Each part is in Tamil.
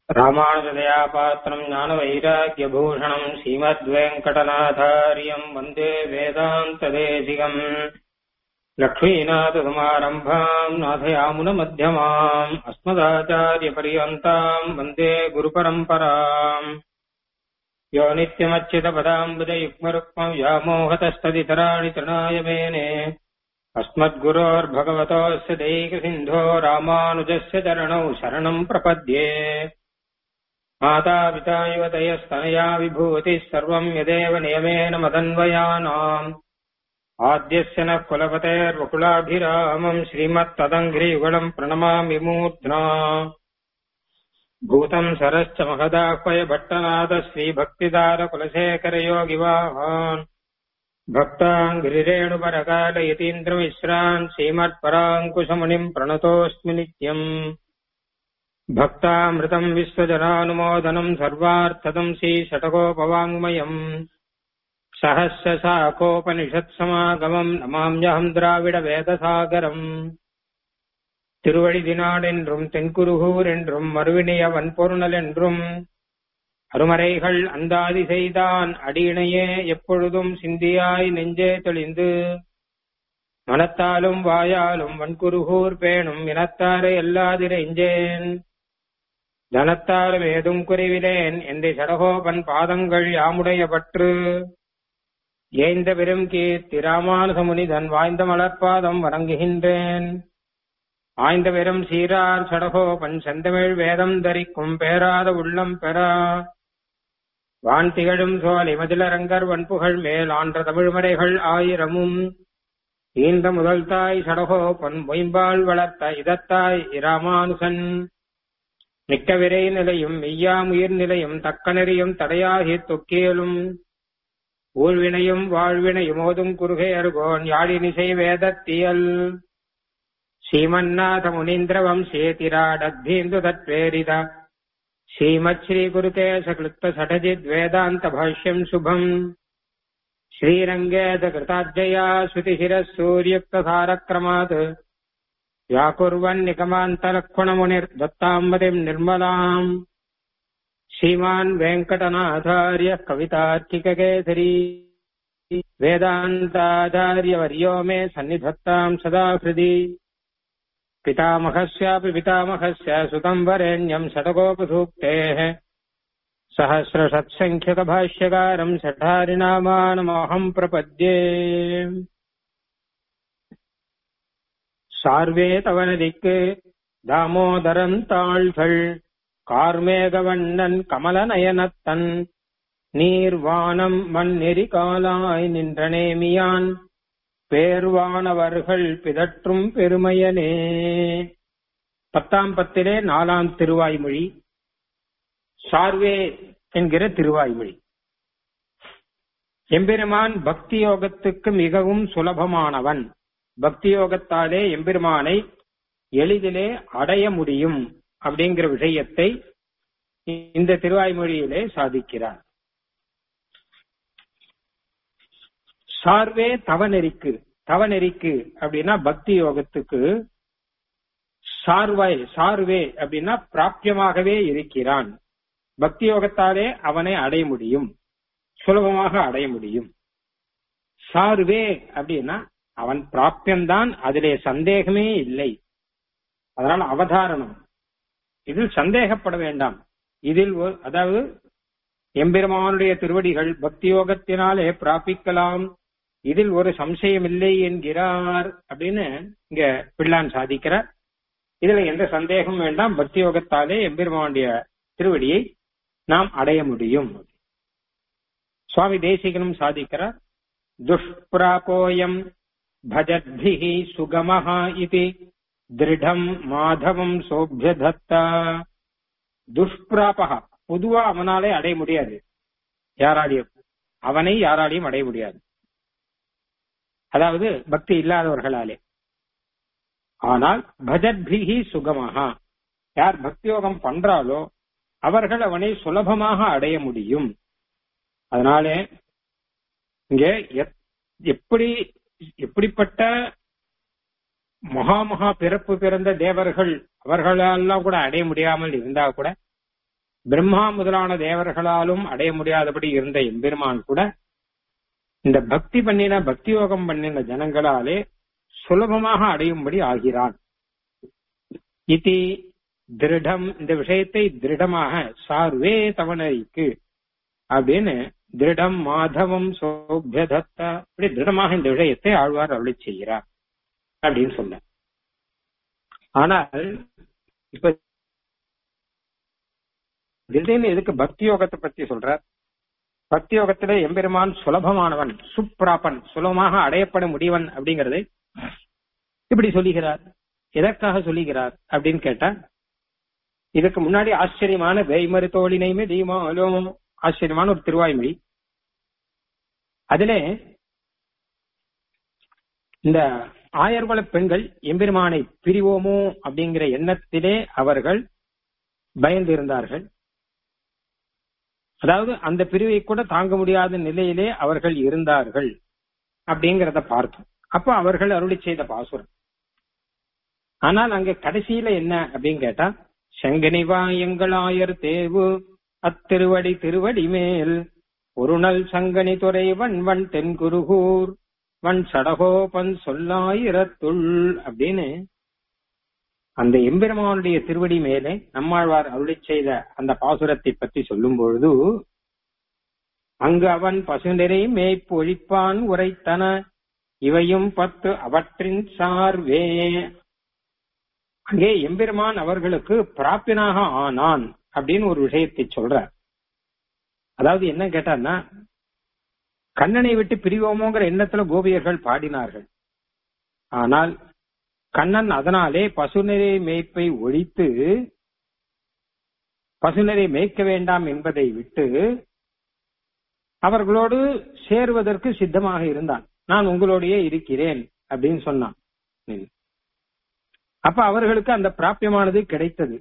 ராமானுஜதயா பாத்திரம் ஞான வைராக்கியபூஷணம் ஸ்ரீமத்வேங்கடநாதாரியம் வந்தே வேதாந்ததேசிகம் லக்ஷ்மீநாதசமாரம்பாம் நாதயாமுனமத்தியமாம் அஸ்மதாச்சாரியபரியந்தாம் வந்தே குருபரம்பராம் யோ நித்யமच्युतपदाम्बुजयुग्मरुक्मम् व्यामोहतस्तदितराणि तृणाय मेने अस्मद्गुरोर्भगवतोऽस्य दैकसिन्धो रामानुजस्य चरणौ शरणम् प्रपद्ये मातापिता युवतयस्तनया विभूतिः सर्वम् यदेव नियमेन मदन्वयानाम् आद्यस्य नः कुलपतेर्वकुलाभिरामम् श्रीमत्तदङ्घ्रियुगलम् प्रणमामि मूर्ध्ना भूतम् सरश्च महदाह्वय भट्टनाथ श्रीभक्तिदारकुलशेखरयोगिवाहान् भक्ताङ्घ्रिरेणुपरकालयतीन्द्रमिश्रान् श्रीमत्पराङ्कुशमुनिम् प्रणतोऽस्मि नित्यम् भक्तामृतम् विश्वजनानुमोदनम् सर्वार्थदम् श्रीषटकोपवाङ्मयम् सहस्रशाखोपनिषत्समागमम् नमाम्यहम् द्राविडवेदसागरम् திருவழிதினாடென்றும் தென்குருகூர் என்றும் மறுவினைய வன்பொருணல் என்றும் அருமறைகள் அந்தாதி செய்தான் அடியினையே எப்பொழுதும் சிந்தியாய் நெஞ்சே தெளிந்து மனத்தாலும் வாயாலும் வன்குருகூர் பேணும் இனத்தாரை எல்லாதிரைஞ்சேன் தனத்தாலும் ஏதும் குறைவிலேன் என்று சடகோபன் பாதங்கள் யாமுடைய பற்று ஏய்ந்த பெரும் கீர்த்தி ராமானுசமுனிதன் வாய்ந்த மலர்பாதம் வணங்குகின்றேன் ஆய்ந்த பெரும் சீரார் சடகோபன் செந்தமிழ் வேதம் தரிக்கும் பேராத உள்ளம் பெறா வான் திகழும் சோலை மதிலரங்கர் வன்புகழ் மேல் ஆன்ற தமிழ்மறைகள் ஆயிரமும் ஈந்த முதல் தாய் சடகோபன் மொயம்பால் வளர்த்த இதத்தாய் இராமானுசன் மிக்க விரை நிலையும் மெய்யாம் உயிர் நிலையும் தக்க நெறியும் தடையாகி தொக்கியலும் ஊழ்வினையும் வாழ்வினையும் ஓதும் குறுகை அருகோன் யாழினிசை வேதத்தியல் श्रीमन्नाथ मुनीन्द्र वंशेतिराडद्धीन्दु तत्प्रेरित श्रीमत् श्रीगुरुकेशकृत्त सठजिद्वेदान्त भाष्यम् शुभम् श्रीरङ्गेत कृताज्जया श्रुतिशिरः सूर्युक्तसारक्रमात् व्याकुर्वन्निकमान्तलक्ष्मणमुनिर्दत्ताम्बतिम् निर्मलाम् श्रीमान् वेङ्कटनाथार्यः कवितार्किककेसरी वेदान्ताचार्यवर्यो मे सन्निधत्ताम् सदा हृदि पितामहस्यापि पितामहस्य सुतम् वरेण्यम् षटकोपसूक्तेः सहस्रषत्सङ्ख्यकभाष्यकारम् षठारिनामानमहम् प्रपद्ये சார்வே தவனதிக்கு தாமோதரன் தாள்கள் கார்மேகவண்ணன் கமலநயனத்தன் நீர்வானம் மண்ணெறி காலாய் நின்ற நேமியான் பேர்வானவர்கள் பிதற்றும் பெருமையனே பத்தாம் பத்திலே நாலாம் திருவாய்மொழி சார்வே என்கிற திருவாய்மொழி எம்பெருமான் பக்தி யோகத்துக்கு மிகவும் சுலபமானவன் பக்தி யோகத்தாலே எம்பெருமானை எளிதிலே அடைய முடியும் அப்படிங்கிற விஷயத்தை இந்த திருவாய்மொழியிலே சாதிக்கிறார் சார்வே தவநெறிக்கு தவநெறிக்கு அப்படின்னா பக்தி யோகத்துக்கு சார்வை சார்வே அப்படின்னா பிராப்தியமாகவே இருக்கிறான் பக்தி யோகத்தாலே அவனை அடைய முடியும் சுலபமாக அடைய முடியும் சார்வே அப்படின்னா அவன் பிராப்தியம்தான் அதிலே சந்தேகமே இல்லை அதனால் அவதாரணம் இதில் சந்தேகப்பட வேண்டாம் இதில் அதாவது எம்பெருமானுடைய திருவடிகள் பக்தி யோகத்தினாலே பிராபிக்கலாம் இதில் ஒரு சம்சயம் இல்லை என்கிறார் அப்படின்னு இங்க பிள்ளான் சாதிக்கிறார் இதுல எந்த சந்தேகம் வேண்டாம் பக்தி யோகத்தாலே எம்பெருமானுடைய திருவடியை நாம் அடைய முடியும் சுவாமி தேசிகனும் சாதிக்கிறார் துஷ்பிராபோயம் பஜத்பிஹி சுகமஹா இது திருடம் மாதவம் சோபிய தத்தா துஷ்பிராபகா பொதுவா அவனாலே அடைய முடியாது யாராலையும் அவனை யாராலையும் அடைய முடியாது அதாவது பக்தி இல்லாதவர்களாலே ஆனால் பஜத்பிகி சுகமாக யார் பக்தியோகம் பண்றாலோ அவர்கள் அவனை சுலபமாக அடைய முடியும் அதனாலே இங்கே எப்படி எப்படிப்பட்ட மகா மகா பிறப்பு பிறந்த தேவர்கள் அவர்களெல்லாம் கூட அடைய முடியாமல் இருந்தா கூட பிரம்மா முதலான தேவர்களாலும் அடைய முடியாதபடி இருந்த எம்பெருமான் கூட இந்த பக்தி பண்ணின பக்தி யோகம் பண்ணின ஜனங்களாலே சுலபமாக அடையும்படி ஆகிறான் இதி திருடம் இந்த விஷயத்தை திருடமாக சார்வே தவணரிக்கு அப்படின்னு திருடம் மாதவம் சோபியதத்த இப்படி திருடமாக இந்த விஷயத்தை ஆழ்வார் அருளி செய்கிறார் அப்படின்னு சொன்ன ஆனால் இப்ப திடீர்னு எதுக்கு பக்தி யோகத்தை பத்தி சொல்றார் பக்தி யோகத்திலே எம்பெருமான் சுலபமானவன் சுப்ராப்பன் சுலபமாக அடையப்பட முடியவன் அப்படிங்கறதை இப்படி சொல்லுகிறார் எதற்காக சொல்லுகிறார் அப்படின்னு கேட்டா இதுக்கு முன்னாடி ஆச்சரியமான வேய்மறு தோழினைமே தீமாலோ ஆச்சரியமான ஒரு திருவாய்மொழி அதிலே இந்த ஆயர்குல பெண்கள் எம்பெருமானை பிரிவோமோ அப்படிங்கிற எண்ணத்திலே அவர்கள் பயந்து இருந்தார்கள் அதாவது அந்த பிரிவை கூட தாங்க முடியாத நிலையிலே அவர்கள் இருந்தார்கள் அப்படிங்கிறத பார்த்தோம் அப்ப அவர்கள் அருளி செய்த பாசுரம் ஆனால் அங்க கடைசியில என்ன அப்படின்னு கேட்டா செங்கனிவா எங்களாயர் தேவு அத்திருவடி திருவடி மேல் ஒரு நல் சங்கனி துறை வன் தென்குருகூர் வன் சடகோபன் சொல்லாயிரத்துள் அப்படின்னு அந்த எம்பெருமானுடைய திருவடி மேலே நம்மாழ்வார் அருளி செய்த அந்த பாசுரத்தை பற்றி சொல்லும் பொழுது அங்கு அவன் பசுநிறை மேய்ப்பு ஒழிப்பான் உரைத்தன இவையும் பத்து அவற்றின் சார்வே அங்கே எம்பெருமான் அவர்களுக்கு பிராப்பினாக ஆனான் அப்படின்னு ஒரு விஷயத்தை சொல்றார் அதாவது என்ன கேட்டான்னா கண்ணனை விட்டு பிரிவோமோங்கிற எண்ணத்துல கோபியர்கள் பாடினார்கள் ஆனால் கண்ணன் அதனாலே பசுநரை மேய்ப்பை ஒழித்து பசுநரை மேய்க்க வேண்டாம் என்பதை விட்டு அவர்களோடு சேருவதற்கு சித்தமாக இருந்தான் நான் உங்களோடையே இருக்கிறேன் அப்படின்னு சொன்னான் அப்ப அவர்களுக்கு அந்த பிராபியமானது கிடைத்தது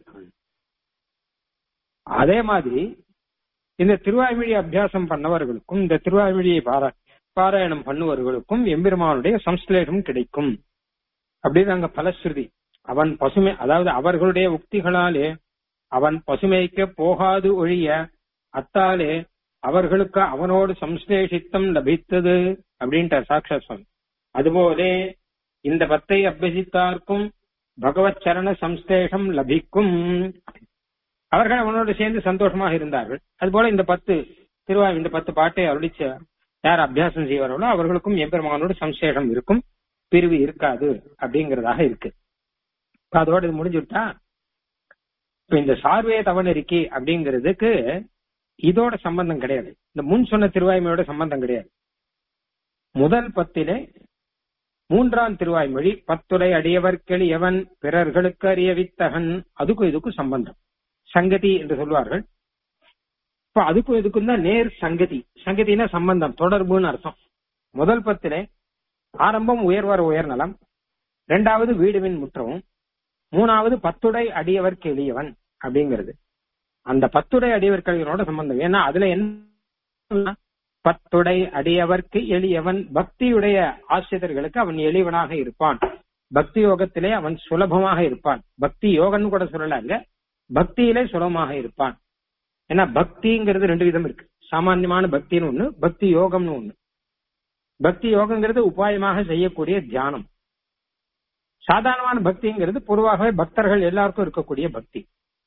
அதே மாதிரி இந்த திருவாய்மொழி அபியாசம் பண்ணவர்களுக்கும் இந்த திருவாய்மொழியை பாரா பாராயணம் பண்ணுவர்களுக்கும் எம்பெருமானுடைய சம்ஸ்லேஷம் கிடைக்கும் அப்படின்னு அங்க பலஸ்ருதி அவன் பசுமை அதாவது அவர்களுடைய உக்திகளாலே அவன் பசுமைக்க போகாது ஒழிய அத்தாலே அவர்களுக்கு அவனோடு சம்ஸ்லேஷித்தம் லபித்தது அப்படின்ட்டு சாட்சா சுவாமி அதுபோலே இந்த பத்தை அபியசித்தார்க்கும் பகவத் சரண சம்ஸ்லேஷம் லபிக்கும் அவர்கள் அவனோடு சேர்ந்து சந்தோஷமாக இருந்தார்கள் அதுபோல இந்த பத்து திருவா இந்த பத்து பாட்டை அருளிச்ச யார் அபியாசம் செய்வார்களோ அவர்களுக்கும் எம்பெருமானோடு சம்சேஷம் இருக்கும் பிரிவு இருக்காது அப்படிங்கறதாக இருக்கு அதோட இது முடிஞ்சுட்டா இப்ப இந்த சார்வே தவணரிக்கை அப்படிங்கிறதுக்கு இதோட சம்பந்தம் கிடையாது இந்த முன் சொன்ன திருவாய்மொழியோட சம்பந்தம் கிடையாது முதல் பத்திலே மூன்றாம் திருவாய்மொழி பத்துரை அடியவர்க்கெளி எவன் பிறர்களுக்கு அறிய வித்தகன் அதுக்கும் இதுக்கும் சம்பந்தம் சங்கதி என்று சொல்வார்கள் இப்ப அதுக்கும் இதுக்கும் தான் நேர் சங்கதி சங்கதினா சம்பந்தம் தொடர்புன்னு அர்த்தம் முதல் பத்திலே ஆரம்பம் உயர்வார் உயர்நலம் இரண்டாவது வீடுவின் முற்றவும் மூணாவது பத்துடை அடியவர்க்கு எளியவன் அப்படிங்கிறது அந்த பத்துடை அடியவர்க்கு எளியவனோட சம்பந்தம் ஏன்னா அதுல என்ன பத்துடை அடியவர்க்கு எளியவன் பக்தியுடைய ஆசிரியர்களுக்கு அவன் எளியவனாக இருப்பான் பக்தி யோகத்திலே அவன் சுலபமாக இருப்பான் பக்தி யோகன்னு கூட சொல்லலாங்க பக்தியிலே சுலபமாக இருப்பான் ஏன்னா பக்திங்கிறது ரெண்டு விதம் இருக்கு சாமான்யமான பக்தின்னு ஒண்ணு பக்தி யோகம்னு ஒண்ணு பக்தி யோகங்கிறது உபாயமாக செய்யக்கூடிய தியானம் சாதாரணமான பக்திங்கிறது பொதுவாகவே பக்தர்கள் எல்லாருக்கும் இருக்கக்கூடிய பக்தி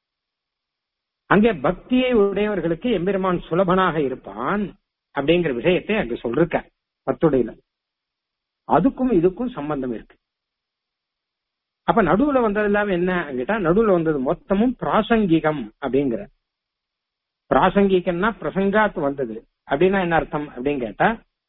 அங்கே பக்தியை உடையவர்களுக்கு எம்பெருமான் சுலபனாக இருப்பான் அப்படிங்கிற விஷயத்தை அங்க சொல்லிருக்க பத்துடையில அதுக்கும் இதுக்கும் சம்பந்தம் இருக்கு அப்ப நடுவுல வந்தது எல்லாம் என்ன கேட்டா நடுவுல வந்தது மொத்தமும் பிராசங்கிகம் அப்படிங்கிற பிராசங்கிகம்னா பிரசங்காத் வந்தது அப்படின்னா என்ன அர்த்தம் அப்படின்னு கேட்டா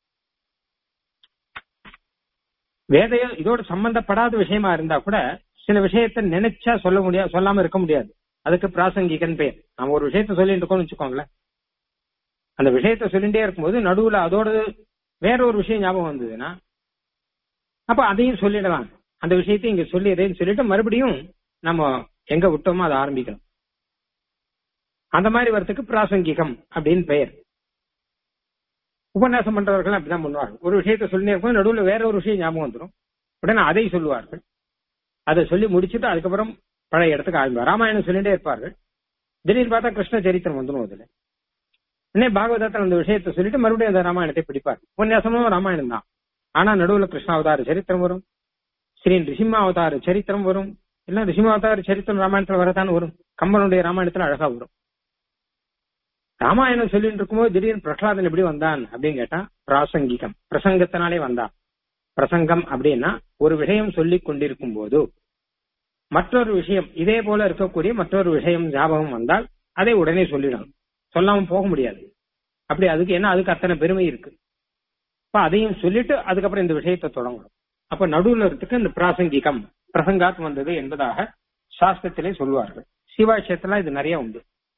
வேதைய இதோட சம்பந்தப்படாத விஷயமா இருந்தா கூட சில விஷயத்த நினைச்சா சொல்ல முடியாது சொல்லாம இருக்க முடியாது அதுக்கு பிராசங்கிகன் பேர் நம்ம ஒரு விஷயத்த சொல்லிட்டு இருக்கோம்னு வச்சுக்கோங்களேன் அந்த விஷயத்த சொல்லிட்டே இருக்கும்போது நடுவுல அதோட வேற ஒரு விஷயம் ஞாபகம் வந்ததுன்னா அப்ப அதையும் சொல்லிடலாம் அந்த விஷயத்தையும் இங்க சொல்லிடுறேன்னு சொல்லிட்டு மறுபடியும் நம்ம எங்க விட்டோமோ அதை ஆரம்பிக்கணும் அந்த மாதிரி வரத்துக்கு பிராசங்கிகம் அப்படின்னு பெயர் உபன்யாசம் பண்றவர்கள் அப்படிதான் பண்ணுவார்கள் ஒரு விஷயத்த சொல்லினே இருக்கும் நடுவில் வேற ஒரு விஷயம் ஞாபகம் வந்துடும் உடனே அதை சொல்லுவார்கள் அதை சொல்லி முடிச்சுட்டு அதுக்கப்புறம் பழைய இடத்துக்கு ஆரம்பிப்பார் ராமாயணம் சொல்லிட்டே இருப்பார்கள் திடீர்னு பார்த்தா கிருஷ்ண சரித்திரம் வந்துடும் அதுல உடனே பாகவதத்தில் அந்த விஷயத்தை சொல்லிட்டு மறுபடியும் அந்த ராமாயணத்தை பிடிப்பார் உபன்யாசமும் ராமாயணம் தான் ஆனா நடுவுல கிருஷ்ணாவதார சரித்திரம் வரும் ஸ்ரீ ரிசிம்ம அவதார சரித்திரம் வரும் இல்ல ரிசிம்ம அவதார சரித்திரம் ராமாயணத்துல வரதான் வரும் கம்பனுடைய ராமாயணத்துல அழகா வரும் ராமாயணம் சொல்லிட்டு இருக்கும்போது திடீர்னு பிரகலாதன் எப்படி வந்தான் அப்படின்னு கேட்டா பிராசங்கிகம் பிரசங்கத்தினாலே வந்தான் பிரசங்கம் அப்படின்னா ஒரு விஷயம் சொல்லி கொண்டிருக்கும் போது மற்றொரு விஷயம் இதே போல இருக்கக்கூடிய மற்றொரு விஷயம் ஞாபகம் வந்தால் அதை உடனே சொல்லிடணும் சொல்லாம போக முடியாது அப்படி அதுக்கு என்ன அதுக்கு அத்தனை பெருமை இருக்கு அப்ப அதையும் சொல்லிட்டு அதுக்கப்புறம் இந்த விஷயத்தை தொடங்கணும் அப்ப நடுவுல இருக்கிறதுக்கு இந்த பிராசங்கிகம் பிரசங்காத் வந்தது என்பதாக சாஸ்திரத்திலே சொல்லுவார்கள் சிவாட்சியத்துல இது நிறைய உண்டு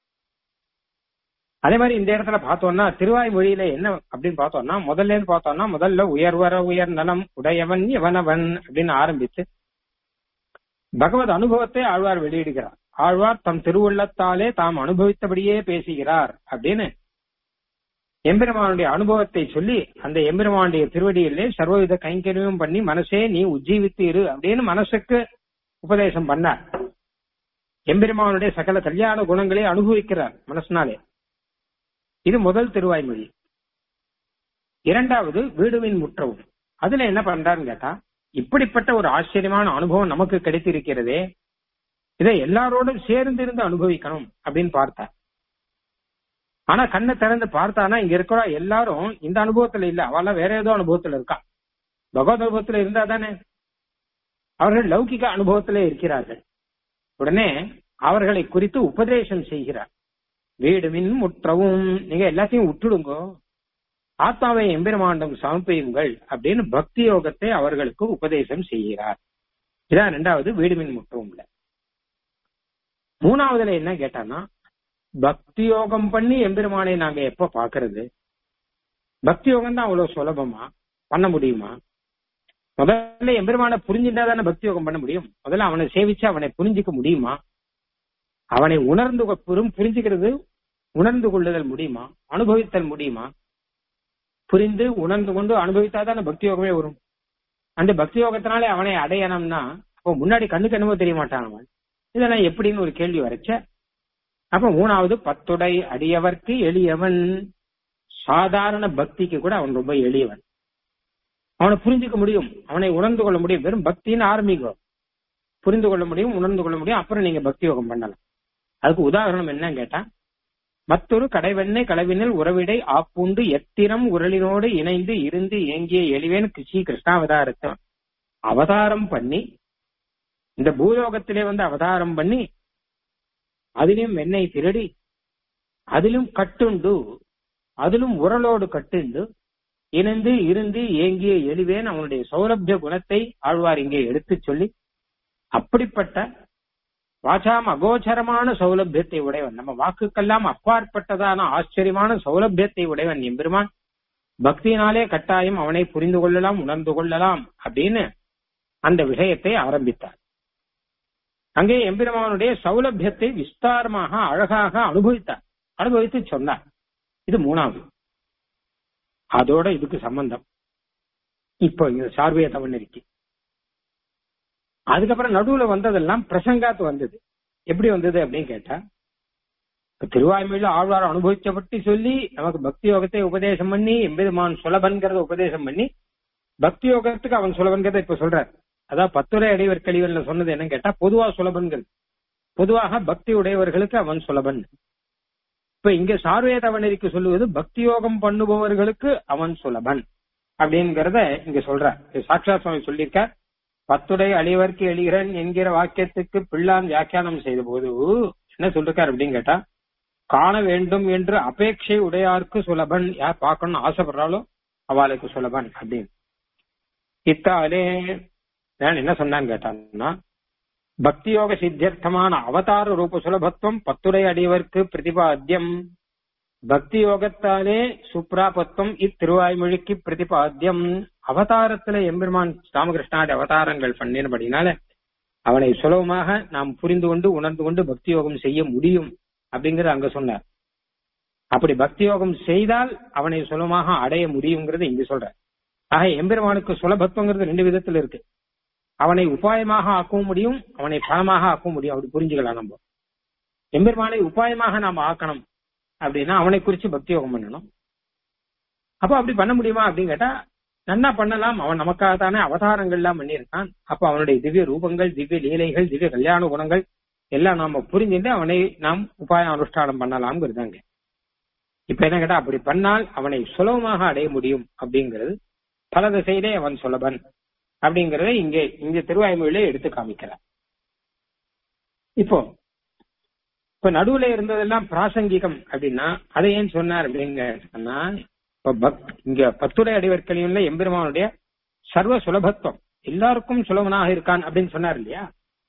அதே மாதிரி இந்த இடத்துல பார்த்தோம்னா திருவாய்மொழியில என்ன அப்படின்னு பார்த்தோம்னா முதல்ல இருந்து பார்த்தோம்னா முதல்ல உயர்வர உயர் நலம் உடையவன் எவனவன் அப்படின்னு ஆரம்பிச்சு பகவத் அனுபவத்தை ஆழ்வார் வெளியிடுகிறார் ஆழ்வார் தம் திருவுள்ளத்தாலே தாம் அனுபவித்தபடியே பேசுகிறார் அப்படின்னு எம்பெருமானுடைய அனுபவத்தை சொல்லி அந்த எம்பெருமானுடைய திருவடியிலே சர்வவித கைங்கரியமும் பண்ணி மனசே நீ உஜ்ஜீவித்து இரு அப்படின்னு மனசுக்கு உபதேசம் பண்ணார் எம்பெருமானுடைய சகல கல்யாண குணங்களை அனுபவிக்கிறார் மனசுனாலே இது முதல் திருவாய்மொழி இரண்டாவது வீடுவின் முற்றவும் அதுல என்ன பண்றாருன்னு கேட்டா இப்படிப்பட்ட ஒரு ஆச்சரியமான அனுபவம் நமக்கு கிடைத்திருக்கிறதே இதை எல்லாரோடும் சேர்ந்து இருந்து அனுபவிக்கணும் அப்படின்னு பார்த்தார் ஆனா கண்ணை திறந்து பார்த்தானா இங்க இருக்கிற எல்லாரும் இந்த அனுபவத்துல இல்ல அவெல்லாம் வேற ஏதோ அனுபவத்துல இருக்கா பகவத் அனுபவத்துல இருந்தா தானே அவர்கள் லௌகிக அனுபவத்திலே இருக்கிறார்கள் உடனே அவர்களை குறித்து உபதேசம் செய்கிறார் வீடு மின் முற்றவும் நீங்க எல்லாத்தையும் விட்டுடுங்க ஆத்மாவை எம்பெருமாண்டம் சமர்ப்பியுங்கள் அப்படின்னு பக்தி யோகத்தை அவர்களுக்கு உபதேசம் செய்கிறார் இதான் ரெண்டாவது வீடு மின் முற்றவும்ல மூணாவதுல என்ன கேட்டான்னா பக்தி யோகம் பண்ணி எம்பெருமானை நாங்க எப்ப பாக்குறது பக்தி யோகம் தான் அவ்வளவு சுலபமா பண்ண முடியுமா முதல்ல எம்பெருமான புரிஞ்சுட்டா தானே பக்தி யோகம் பண்ண முடியும் முதல்ல அவனை சேவிச்சு அவனை புரிஞ்சுக்க முடியுமா அவனை உணர்ந்து பெரும் புரிஞ்சுக்கிறது உணர்ந்து கொள்ளுதல் முடியுமா அனுபவித்தல் முடியுமா புரிந்து உணர்ந்து கொண்டு அனுபவித்தாதானே பக்தி யோகமே வரும் அந்த பக்தி யோகத்தினாலே அவனை அடையணும்னா அப்போ முன்னாடி கண்ணுக்கு என்னமோ தெரிய மாட்டான் அவன் இதெல்லாம் எப்படின்னு ஒரு கேள்வி வரைச்ச அப்ப மூணாவது பத்துடை அடியவர்க்கு எளியவன் சாதாரண பக்திக்கு கூட அவன் ரொம்ப எளியவன் அவனை புரிஞ்சுக்க முடியும் அவனை உணர்ந்து கொள்ள முடியும் வெறும் பக்தின்னு ஆரம்பிக்கும் புரிந்து கொள்ள முடியும் உணர்ந்து கொள்ள முடியும் அப்புறம் நீங்க பக்தி யோகம் பண்ணலாம் அதுக்கு உதாரணம் என்னன்னு கேட்டா மற்றொரு கடைவெண்ணை களவினில் உறவிடை ஆப்புண்டு எத்திரம் உரளினோடு இணைந்து இருந்து இயங்கிய எளிவேன் கிருஷி கிருஷ்ணாவதாரத்தை அவதாரம் பண்ணி இந்த பூலோகத்திலே வந்து அவதாரம் பண்ணி அதிலும் வெண்ணெய் திருடி அதிலும் கட்டுண்டு அதிலும் உரலோடு கட்டுண்டு இணைந்து இருந்து ஏங்கிய எளிவேன் அவனுடைய சௌலபிய குணத்தை ஆழ்வார் இங்கே எடுத்துச் சொல்லி அப்படிப்பட்ட வாசாம் அகோச்சரமான சௌலபியத்தை உடையவன் நம்ம வாக்குக்கெல்லாம் அப்பாற்பட்டதான ஆச்சரியமான சௌலபியத்தை உடையவன் எம்பெருமான் பக்தியினாலே கட்டாயம் அவனை புரிந்து கொள்ளலாம் உணர்ந்து கொள்ளலாம் அப்படின்னு அந்த விஷயத்தை ஆரம்பித்தார் அங்கே எம்பெருமானுடைய சௌலபியத்தை விஸ்தாரமாக அழகாக அனுபவித்தார் அனுபவித்து சொன்னார் இது மூணாவது அதோட இதுக்கு சம்பந்தம் இப்போ இங்க சார்பிய தமிழ்நெறிக்கு அதுக்கப்புறம் நடுவுல வந்ததெல்லாம் பிரசங்காத்து வந்தது எப்படி வந்தது அப்படின்னு கேட்டா திருவாய்மொழியில ஆழ்வார் அனுபவிச்சப்பட்டு சொல்லி நமக்கு பக்தி யோகத்தை உபதேசம் பண்ணி எம்பெருமான் சுலபன்கிறத உபதேசம் பண்ணி பக்தி யோகத்துக்கு அவன் சுலபன்கிறத இப்ப சொல்றார் அதான் பத்துரை அடைவர் கழிவன்ல சொன்னது என்னன்னு கேட்டா பொதுவா சுலபன்கள் பொதுவாக பக்தி உடையவர்களுக்கு அவன் சுலபன் இப்ப இங்க சார்வேதவனரிக்கு சொல்லுவது பக்தி யோகம் பண்ணுபவர்களுக்கு அவன் சுலபன் அப்படிங்கிறத இங்க சொல்ற சாட்சா சுவாமி சொல்லியிருக்கார் பத்துடை அழிவர்க்கு எளிகிறன் என்கிற வாக்கியத்துக்கு பிள்ளான் வியாக்கியானம் செய்த போது என்ன சொல்லிருக்கார் அப்படின்னு கேட்டா காண வேண்டும் என்று அபேட்சை உடையாருக்கு சுலபன் யார் பார்க்கணும்னு ஆசைப்படுறாலோ அவளுக்கு சுலபன் அப்படின்னு இத்தாலே நான் என்ன சொன்னான்னு கேட்டான்னா பக்தி யோக சித்தியர்த்தமான அவதார ரூப சுலபத்துவம் பத்துடை அடியவர்க்கு பிரதிபாத்தியம் பக்தி யோகத்தாலே சுப்ராபத்துவம் இத்திருவாய்மொழிக்கு பிரதிபாத்தியம் அவதாரத்துல எம்பெருமான் ராமகிருஷ்ணாடி அவதாரங்கள் பண்ணினபடினால அவனை சுலபமாக நாம் புரிந்து கொண்டு உணர்ந்து கொண்டு பக்தி யோகம் செய்ய முடியும் அப்படிங்கறது அங்க சொன்னார் அப்படி பக்தி யோகம் செய்தால் அவனை சுலபமாக அடைய முடியுங்கிறது இங்க சொல்ற ஆக எம்பெருமானுக்கு சுலபத்துவங்கிறது ரெண்டு விதத்துல இருக்கு அவனை உபாயமாக ஆக்கவும் முடியும் அவனை பணமாக ஆக்கவும் முடியும் அப்படி புரிஞ்சுக்கலாம் நம்ம எம்பெருமானை உபாயமாக நாம் ஆக்கணும் அப்படின்னா அவனை குறிச்சு பக்தி யோகம் பண்ணணும் அப்போ அப்படி பண்ண முடியுமா அப்படின்னு கேட்டா நன்னா பண்ணலாம் அவன் நமக்காக தானே அவதாரங்கள் எல்லாம் பண்ணியிருக்கான் அப்ப அவனுடைய திவ்ய ரூபங்கள் திவ்ய லீலைகள் திவ்ய கல்யாண குணங்கள் எல்லாம் நாம புரிஞ்சுட்டு அவனை நாம் உபாய அனுஷ்டானம் பண்ணலாம்ங்கிறதாங்க இப்ப என்ன கேட்டா அப்படி பண்ணால் அவனை சுலபமாக அடைய முடியும் அப்படிங்கிறது பல திசையிலே அவன் சுலபன் அப்படிங்கறத இங்கே இங்க திருவாய்மொழியில எடுத்து காமிக்கிறார் இப்போ இப்ப நடுவுல இருந்ததெல்லாம் பிராசங்கிகம் அப்படின்னா அதை ஏன் சொன்னார் அப்படிங்க சொன்னா இப்ப பக் இங்க பத்துரை அடிவர்க்கலையும்ல எம்பெருமானுடைய சர்வ சுலபத்துவம் எல்லாருக்கும் சுலபனாக இருக்கான் அப்படின்னு சொன்னார் இல்லையா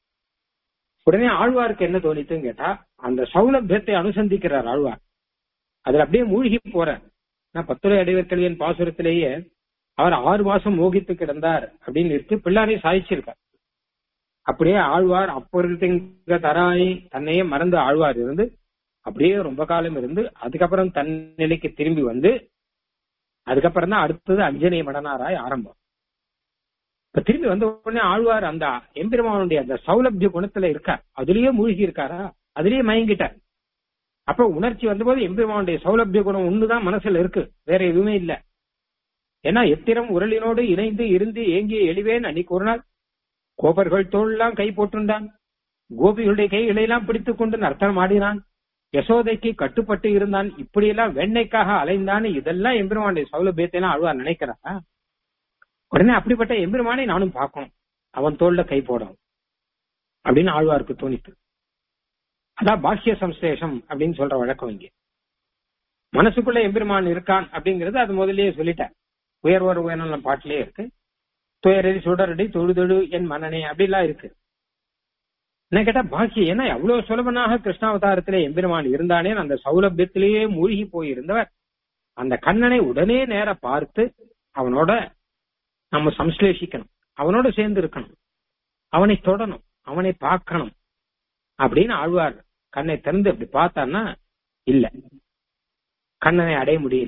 உடனே ஆழ்வாருக்கு என்ன தோணித்துன்னு கேட்டா அந்த சௌலபியத்தை அனுசந்திக்கிறார் ஆழ்வார் அதுல அப்படியே மூழ்கி போறார் நான் பத்துரை அடிவர்க்கலியன் பாசுரத்திலேயே அவர் ஆறு மாசம் மோகித்து கிடந்தார் அப்படின்னு இருக்கு பிள்ளாரையும் சாதிச்சிருக்கார் அப்படியே ஆழ்வார் அப்பொருத்திங்க தராய் தன்னையே மறந்து ஆழ்வார் இருந்து அப்படியே ரொம்ப காலம் இருந்து அதுக்கப்புறம் தன் நிலைக்கு திரும்பி வந்து அதுக்கப்புறம் தான் அடுத்தது அஞ்சனை மடனாராய் ஆரம்பம் இப்ப திரும்பி வந்த உடனே ஆழ்வார் அந்த எம்பெருமானுடைய அந்த சௌலபிய குணத்துல இருக்கார் அதுலயே மூழ்கி இருக்காரா அதுலயே மயங்கிட்டார் அப்ப உணர்ச்சி வந்தபோது எம்பெருமானுடைய சௌலபிய குணம் ஒண்ணுதான் மனசுல இருக்கு வேற எதுவுமே இல்ல ஏன்னா எத்திரம் உரலினோடு இணைந்து இருந்து ஏங்கி எழிவேன் அன்னைக்கு ஒரு நாள் கோபர்கள் தோல்லாம் கை போட்டுண்டான் கோபிகளுடைய கைகளை எல்லாம் பிடித்துக் கொண்டு நர்த்தனம் ஆடினான் யசோதைக்கு கட்டுப்பட்டு இருந்தான் இப்படியெல்லாம் வெண்ணைக்காக அலைந்தான் இதெல்லாம் எம்பெருமானுடைய சௌலபியத்தை எல்லாம் அழுவா நினைக்கிறாரா உடனே அப்படிப்பட்ட எம்பெருமானை நானும் பார்க்கணும் அவன் தோல்ல கை போடணும் அப்படின்னு ஆழ்வாருக்கு தோணித்து அதான் பாஷ்ய சம்சேஷம் அப்படின்னு சொல்ற வழக்கம் இங்க மனசுக்குள்ள எம்பெருமான் இருக்கான் அப்படிங்கறது அது முதல்லயே சொல்லிட்டேன் உயர்வர் உயர்நலம் பாட்டிலே இருக்கு துயரடி சுடரடி தொழுதொழு என் மனநே அப்படிலாம் இருக்கு என்ன கேட்டா பாக்கியம் ஏன்னா எவ்வளவு சுலபனாக கிருஷ்ணாவதாரத்திலே எம்பெருமான் இருந்தானே அந்த சௌலபியத்திலேயே மூழ்கி போயிருந்தவர் அந்த கண்ணனை உடனே நேர பார்த்து அவனோட நம்ம சம்ஸ்லேஷிக்கணும் அவனோட சேர்ந்து இருக்கணும் அவனை தொடணும் அவனை பார்க்கணும் அப்படின்னு ஆழ்வார் கண்ணை திறந்து அப்படி பார்த்தான்னா இல்ல கண்ணனை அடைய முடியல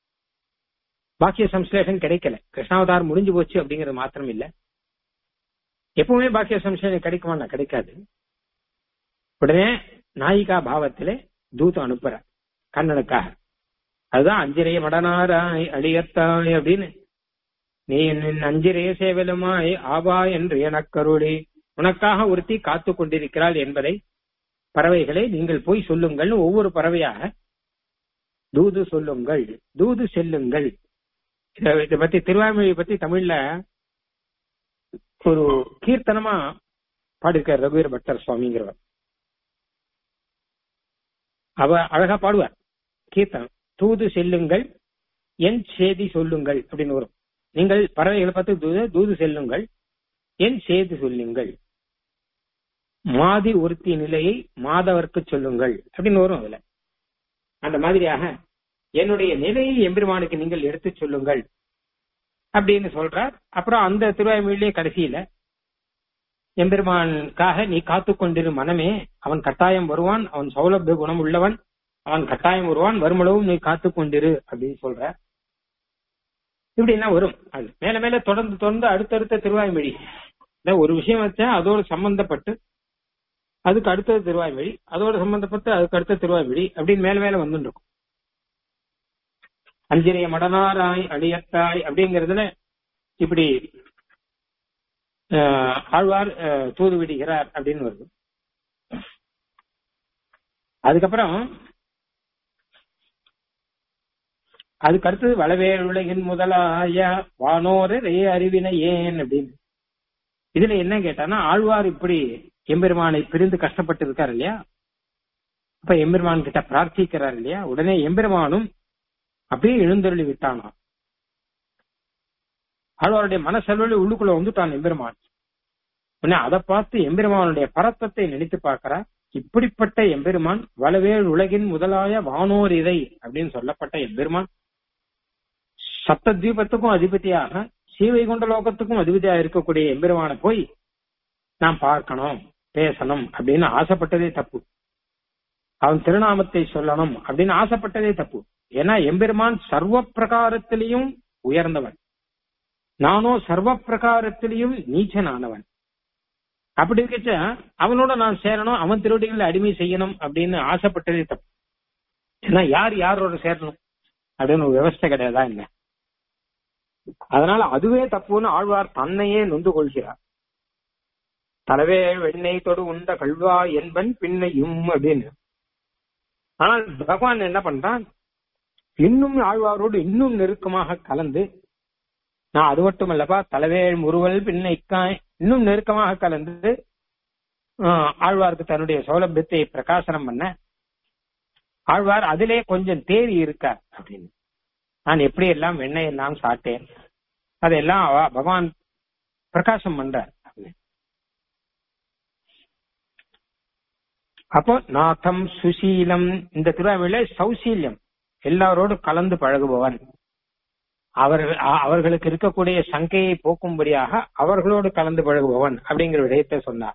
பாக்கிய சம்ஸ்லேஷன் கிடைக்கல கிருஷ்ணாவதாரம் முடிஞ்சு போச்சு அப்படிங்கிறது மாத்திரம் இல்ல எப்பவுமே பாக்கிய சம்ஸ்லேஷன் கிடைக்குமா கிடைக்காது உடனே நாயிகா பாவத்திலே தூதம் அனுப்புற கண்ணனுக்காக அதுதான் அஞ்சிரைய மடனாராய் அழியத்தாய் அப்படின்னு நீ என் அஞ்சிரைய சேவலுமாய் ஆவா என்று எனக்கருளி உனக்காக ஒருத்தி காத்து கொண்டிருக்கிறாள் என்பதை பறவைகளை நீங்கள் போய் சொல்லுங்கள் ஒவ்வொரு பறவையாக தூது சொல்லுங்கள் தூது செல்லுங்கள் இதை பத்தி திருவாய்மொழியை பத்தி தமிழ்ல ஒரு கீர்த்தனமா பாடிருக்கார் ரகுவீர பட்டர் சுவாமிங்கிறவர் அவ அழகா பாடுவார் கீர்த்தனம் தூது செல்லுங்கள் என் செய்தி சொல்லுங்கள் அப்படின்னு வரும் நீங்கள் பறவைகளை பார்த்து தூது தூது செல்லுங்கள் என் செய்தி சொல்லுங்கள் மாதி ஒருத்தி நிலையை மாதவர்க்கு சொல்லுங்கள் அப்படின்னு வரும் அதுல அந்த மாதிரியாக என்னுடைய நிலையை எம்பெருமானுக்கு நீங்கள் எடுத்து சொல்லுங்கள் அப்படின்னு சொல்றார் அப்புறம் அந்த திருவாய்மொழியிலே கடைசியில எம்பெருமானுக்காக நீ காத்து கொண்டிரு மனமே அவன் கட்டாயம் வருவான் அவன் சௌலபிய குணம் உள்ளவன் அவன் கட்டாயம் வருவான் வருமளவும் நீ காத்து கொண்டிரு அப்படின்னு சொல்ற இப்படி எல்லாம் வரும் அது மேல மேல தொடர்ந்து தொடர்ந்து அடுத்தடுத்த திருவாய்மொழி ஒரு விஷயம் வச்சா அதோடு சம்பந்தப்பட்டு அதுக்கு அடுத்தது திருவாய்மொழி அதோட சம்பந்தப்பட்டு அதுக்கு அடுத்த திருவாய்மொழி அப்படின்னு மேல மேல வந்துட்டு இருக்கும் அஞ்சிரைய மடனாராய் அடியத்தாய் அப்படிங்கறதுல இப்படி ஆழ்வார் தூது விடுகிறார் அப்படின்னு வருது அதுக்கப்புறம் அதுக்கு அடுத்தது வளவே உலகின் முதலாய வானோரே அறிவினை ஏன் அப்படின்னு இதுல என்ன கேட்டானா ஆழ்வார் இப்படி எம்பெருமானை பிரிந்து கஷ்டப்பட்டு இருக்காரு இல்லையா அப்ப எம்பெருமான் கிட்ட பிரார்த்திக்கிறார் இல்லையா உடனே எம்பெருமானும் அப்படியே எழுந்தருளி விட்டானாம் ஆழ்வாருடைய மனசெல்வழி உள்ளுக்குள்ள வந்துட்டான் எம்பெருமான் உடனே அதை பார்த்து எம்பெருமானுடைய பரத்தத்தை நினைத்து பார்க்கிறார் இப்படிப்பட்ட எம்பெருமான் வளவேல் உலகின் முதலாய வானோர் இதை அப்படின்னு சொல்லப்பட்ட எம்பெருமான் சப்த தீபத்துக்கும் அதிபதியாக சீவைகுண்ட லோகத்துக்கும் அதிபதியாக இருக்கக்கூடிய எம்பெருமான போய் நாம் பார்க்கணும் பேசணும் அப்படின்னு ஆசைப்பட்டதே தப்பு அவன் திருநாமத்தை சொல்லணும் அப்படின்னு ஆசைப்பட்டதே தப்பு ஏன்னா எம்பெருமான் சர்வ பிரகாரத்திலையும் உயர்ந்தவன் நானோ சர்வ பிரகாரத்திலையும் நீச்சனானவன் அப்படி இருக்கச்ச அவனோட நான் சேரணும் அவன் திருவடிகளை அடிமை செய்யணும் அப்படின்னு ஆசைப்பட்டதே தப்பு ஏன்னா யார் யாரோட சேரணும் அப்படின்னு ஒரு விவஸ்தை கிடையாதா என்ன அதனால அதுவே தப்புன்னு ஆழ்வார் தன்னையே நொந்து கொள்கிறார் தலவே வெண்ணெய் தொடு உண்ட கல்வா என்பன் பின்னையும் அப்படின்னு ஆனால் பகவான் என்ன பண்றான் இன்னும் ஆழ்வாரோடு இன்னும் நெருக்கமாக கலந்து நான் அது மட்டும் அல்லப்பா தலைவேல் முறுவல் பின்னைக்காய் இன்னும் நெருக்கமாக கலந்து ஆஹ், ஆழ்வாருக்கு தன்னுடைய சௌலபியத்தை பிரகாசனம் பண்ண ஆழ்வார் அதிலே கொஞ்சம் தேறி இருக்கார் அப்படின்னு நான் எப்படி எல்லாம் வெண்ணெய் எல்லாம் சாட்டேன் அதெல்லாம் அவ- பகவான் பிரகாசம் பண்றார் அப்படின்னு. அப்போ நாதம் சுசீலம் இந்த திருவிழாவில சௌசீல்யம் எல்லாரோடு கலந்து பழகுபவன் அவர்கள் அ- அவர்களுக்கு இருக்கக்கூடிய சங்கையை போக்கும்படியாக அவர்களோடு கலந்து பழகுபவன் அப்படிங்கிற விஷயத்தை சொன்னார்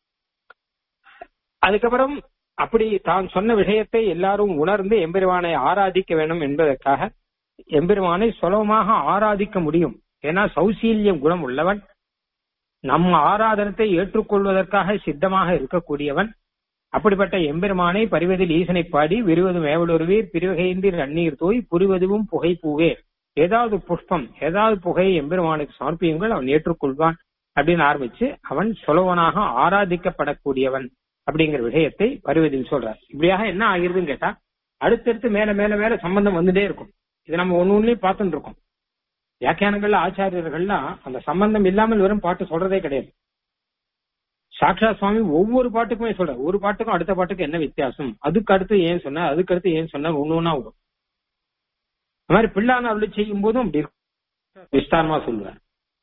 அதுக்கப்புறம் அப்படி தான் சொன்ன விஷயத்தை எல்லாரும் உணர்ந்து எம்பெருமானை ஆராதிக்க வேண்டும் என்பதற்காக எம்பெருமானை சுலபமாக ஆராதிக்க முடியும் ஏன்னா சௌசீல்யம் குணம் உள்ளவன் நம்ம ஆராதனத்தை ஏற்றுக்கொள்வதற்காக சித்தமாக இருக்கக்கூடியவன் அப்படிப்பட்ட எம்பெருமானை பரிவதில் ஈசனை பாடி விருவதும் ஏவலுருவீர் பிரிவகைந்து நன்னீர் தோய் புரிவதுவும் புகை பூவே ஏதாவது புஷ்பம் ஏதாவது புகையை எம்பெருமானுக்கு சமர்ப்பியுங்கள் அவன் ஏற்றுக்கொள்வான் அப்படின்னு ஆரம்பிச்சு அவன் சுலவனாக ஆராதிக்கப்படக்கூடியவன் அப்படிங்கிற விஷயத்தை பருவதில் சொல்றார் இப்படியாக என்ன ஆகிருதுன்னு கேட்டா அடுத்தடுத்து மேல மேல மேல சம்பந்தம் வந்துட்டே இருக்கும் இது நம்ம ஒண்ணு ஒண்ணுலயும் பார்த்துட்டு இருக்கோம் வியாக்கியானங்கள்ல ஆச்சாரியர்கள்லாம் அந்த சம்பந்தம் இல்லாமல் வெறும் பாட்டு சொல்றதே கிடையாது சாக்ஷா சுவாமி ஒவ்வொரு பாட்டுக்குமே சொல்ற ஒரு பாட்டுக்கும் அடுத்த பாட்டுக்கும் என்ன வித்தியாசம் அதுக்கு அடுத்து ஏன் சொன்ன அதுக்கு அடுத்து ஏன் சொன்ன ஒண்ணு ஒண்ணா வரும் அந்த மாதிரி பிள்ளான அருளி செய்யும் போதும் அப்படி இருக்கும். விஸ்தாரமா சொல்லுவார்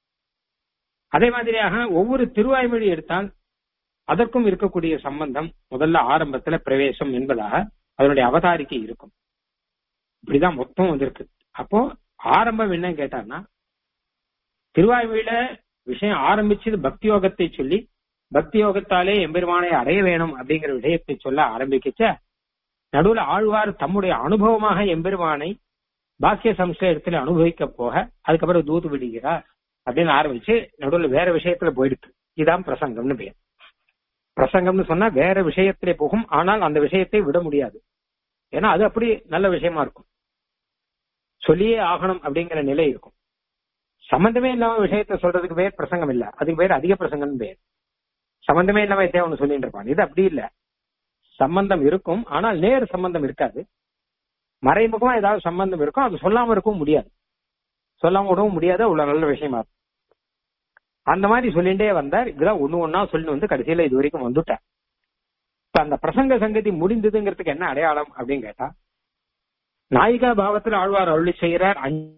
அதே மாதிரியாக ஒவ்வொரு திருவாய்மொழி எடுத்தால் அதற்கும் இருக்கக்கூடிய சம்பந்தம் முதல்ல ஆரம்பத்துல பிரவேசம் என்பதாக அதனுடைய அவதாரிக்கை இருக்கும் இப்படிதான் மொத்தம் வந்திருக்கு அப்போ ஆரம்பம் என்னன்னு கேட்டான்னா திருவாய்மொழியில விஷயம் ஆரம்பிச்சது பக்தி யோகத்தை சொல்லி பக்தி யோகத்தாலே எம்பெருமானை அடைய வேணும் அப்படிங்கிற விஷயத்தை சொல்ல ஆரம்பிக்கச்ச நடுவுல ஆழ்வார் தம்முடைய அனுபவமாக எம்பெருமானை பாக்கிய சம்ஸ்கிருதத்துல அனுபவிக்க போக அதுக்கப்புறம் தூது விடுகிறார் அப்படின்னு ஆரம்பிச்சு நடுவுல வேற விஷயத்துல போயிடுது இதான் பிரசங்கம்னு பேர் பிரசங்கம்னு சொன்னா வேற விஷயத்திலே போகும் ஆனால் அந்த விஷயத்தை விட முடியாது ஏன்னா அது அப்படி நல்ல விஷயமா இருக்கும் சொல்லியே ஆகணும் அப்படிங்கிற நிலை இருக்கும் சம்பந்தமே இல்லாம விஷயத்த சொல்றதுக்கு பேர் பிரசங்கம் இல்ல அதுக்கு பேர் அதிக பிரசங்கம் பேர் சம்பந்தமே இல்லாம எதையோ ஒண்ணு சொல்லிட்டு இருப்பான் இது அப்படி இல்ல சம்பந்தம் இருக்கும் ஆனால் நேர் சம்பந்தம் இருக்காது மறைமுகமா ஏதாவது சம்பந்தம் இருக்கும் அது சொல்லாம இருக்கவும் முடியாது சொல்லாம விடவும் முடியாது அவ்வளவு நல்ல விஷயமா இருக்கும் அந்த மாதிரி சொல்லிட்டே வந்தார் இதுதான் ஒண்ணு ஒன்னா சொல்லி வந்து கடைசியில இது வரைக்கும் வந்துட்டேன் இப்ப அந்த பிரசங்க சங்கதி முடிந்ததுங்கிறதுக்கு என்ன அடையாளம் அப்படின்னு கேட்டா நாயிகா பாவத்தில் ஆழ்வார் அருளி செய்கிறார் அஞ்-